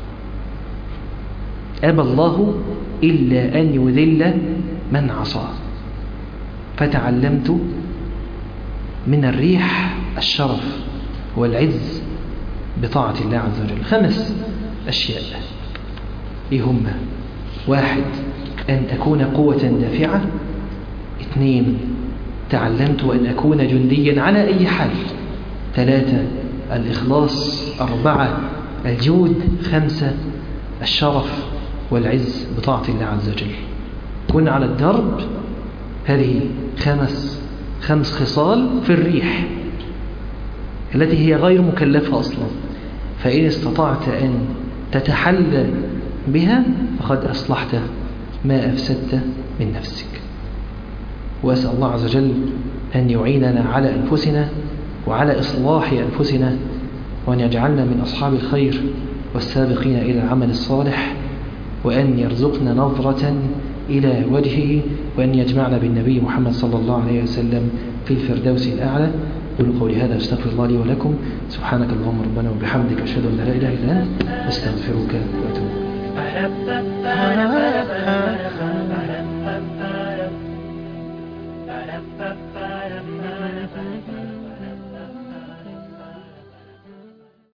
أبى الله إلا أن يذل من عصاه فتعلمت من الريح الشرف والعز بطاعة الله عز وجل خمس أشياء إيه هم واحد أن أكون قوة دافعة اثنين تعلمت أن أكون جنديا على أي حال ثلاثة الإخلاص أربعة الجود خمسة الشرف والعز بطاعة الله عز وجل كن على الدرب هذه خمس خمس خصال في الريح التي هي غير مكلفة أصلا فإن استطعت أن تتحلى بها فقد أصلحت ما أفسدت من نفسك وأسأل الله عز وجل أن يعيننا على أنفسنا وعلى إصلاح أنفسنا وأن يجعلنا من أصحاب الخير والسابقين إلى العمل الصالح وأن يرزقنا نظرة إلى وجهه وأن يجمعنا بالنبي محمد صلى الله عليه وسلم في الفردوس الأعلى قولوا قولي هذا استغفر الله لي ولكم سبحانك اللهم ربنا وبحمدك أشهد أن لا إله إلا أنت أستغفرك وأتوب إليك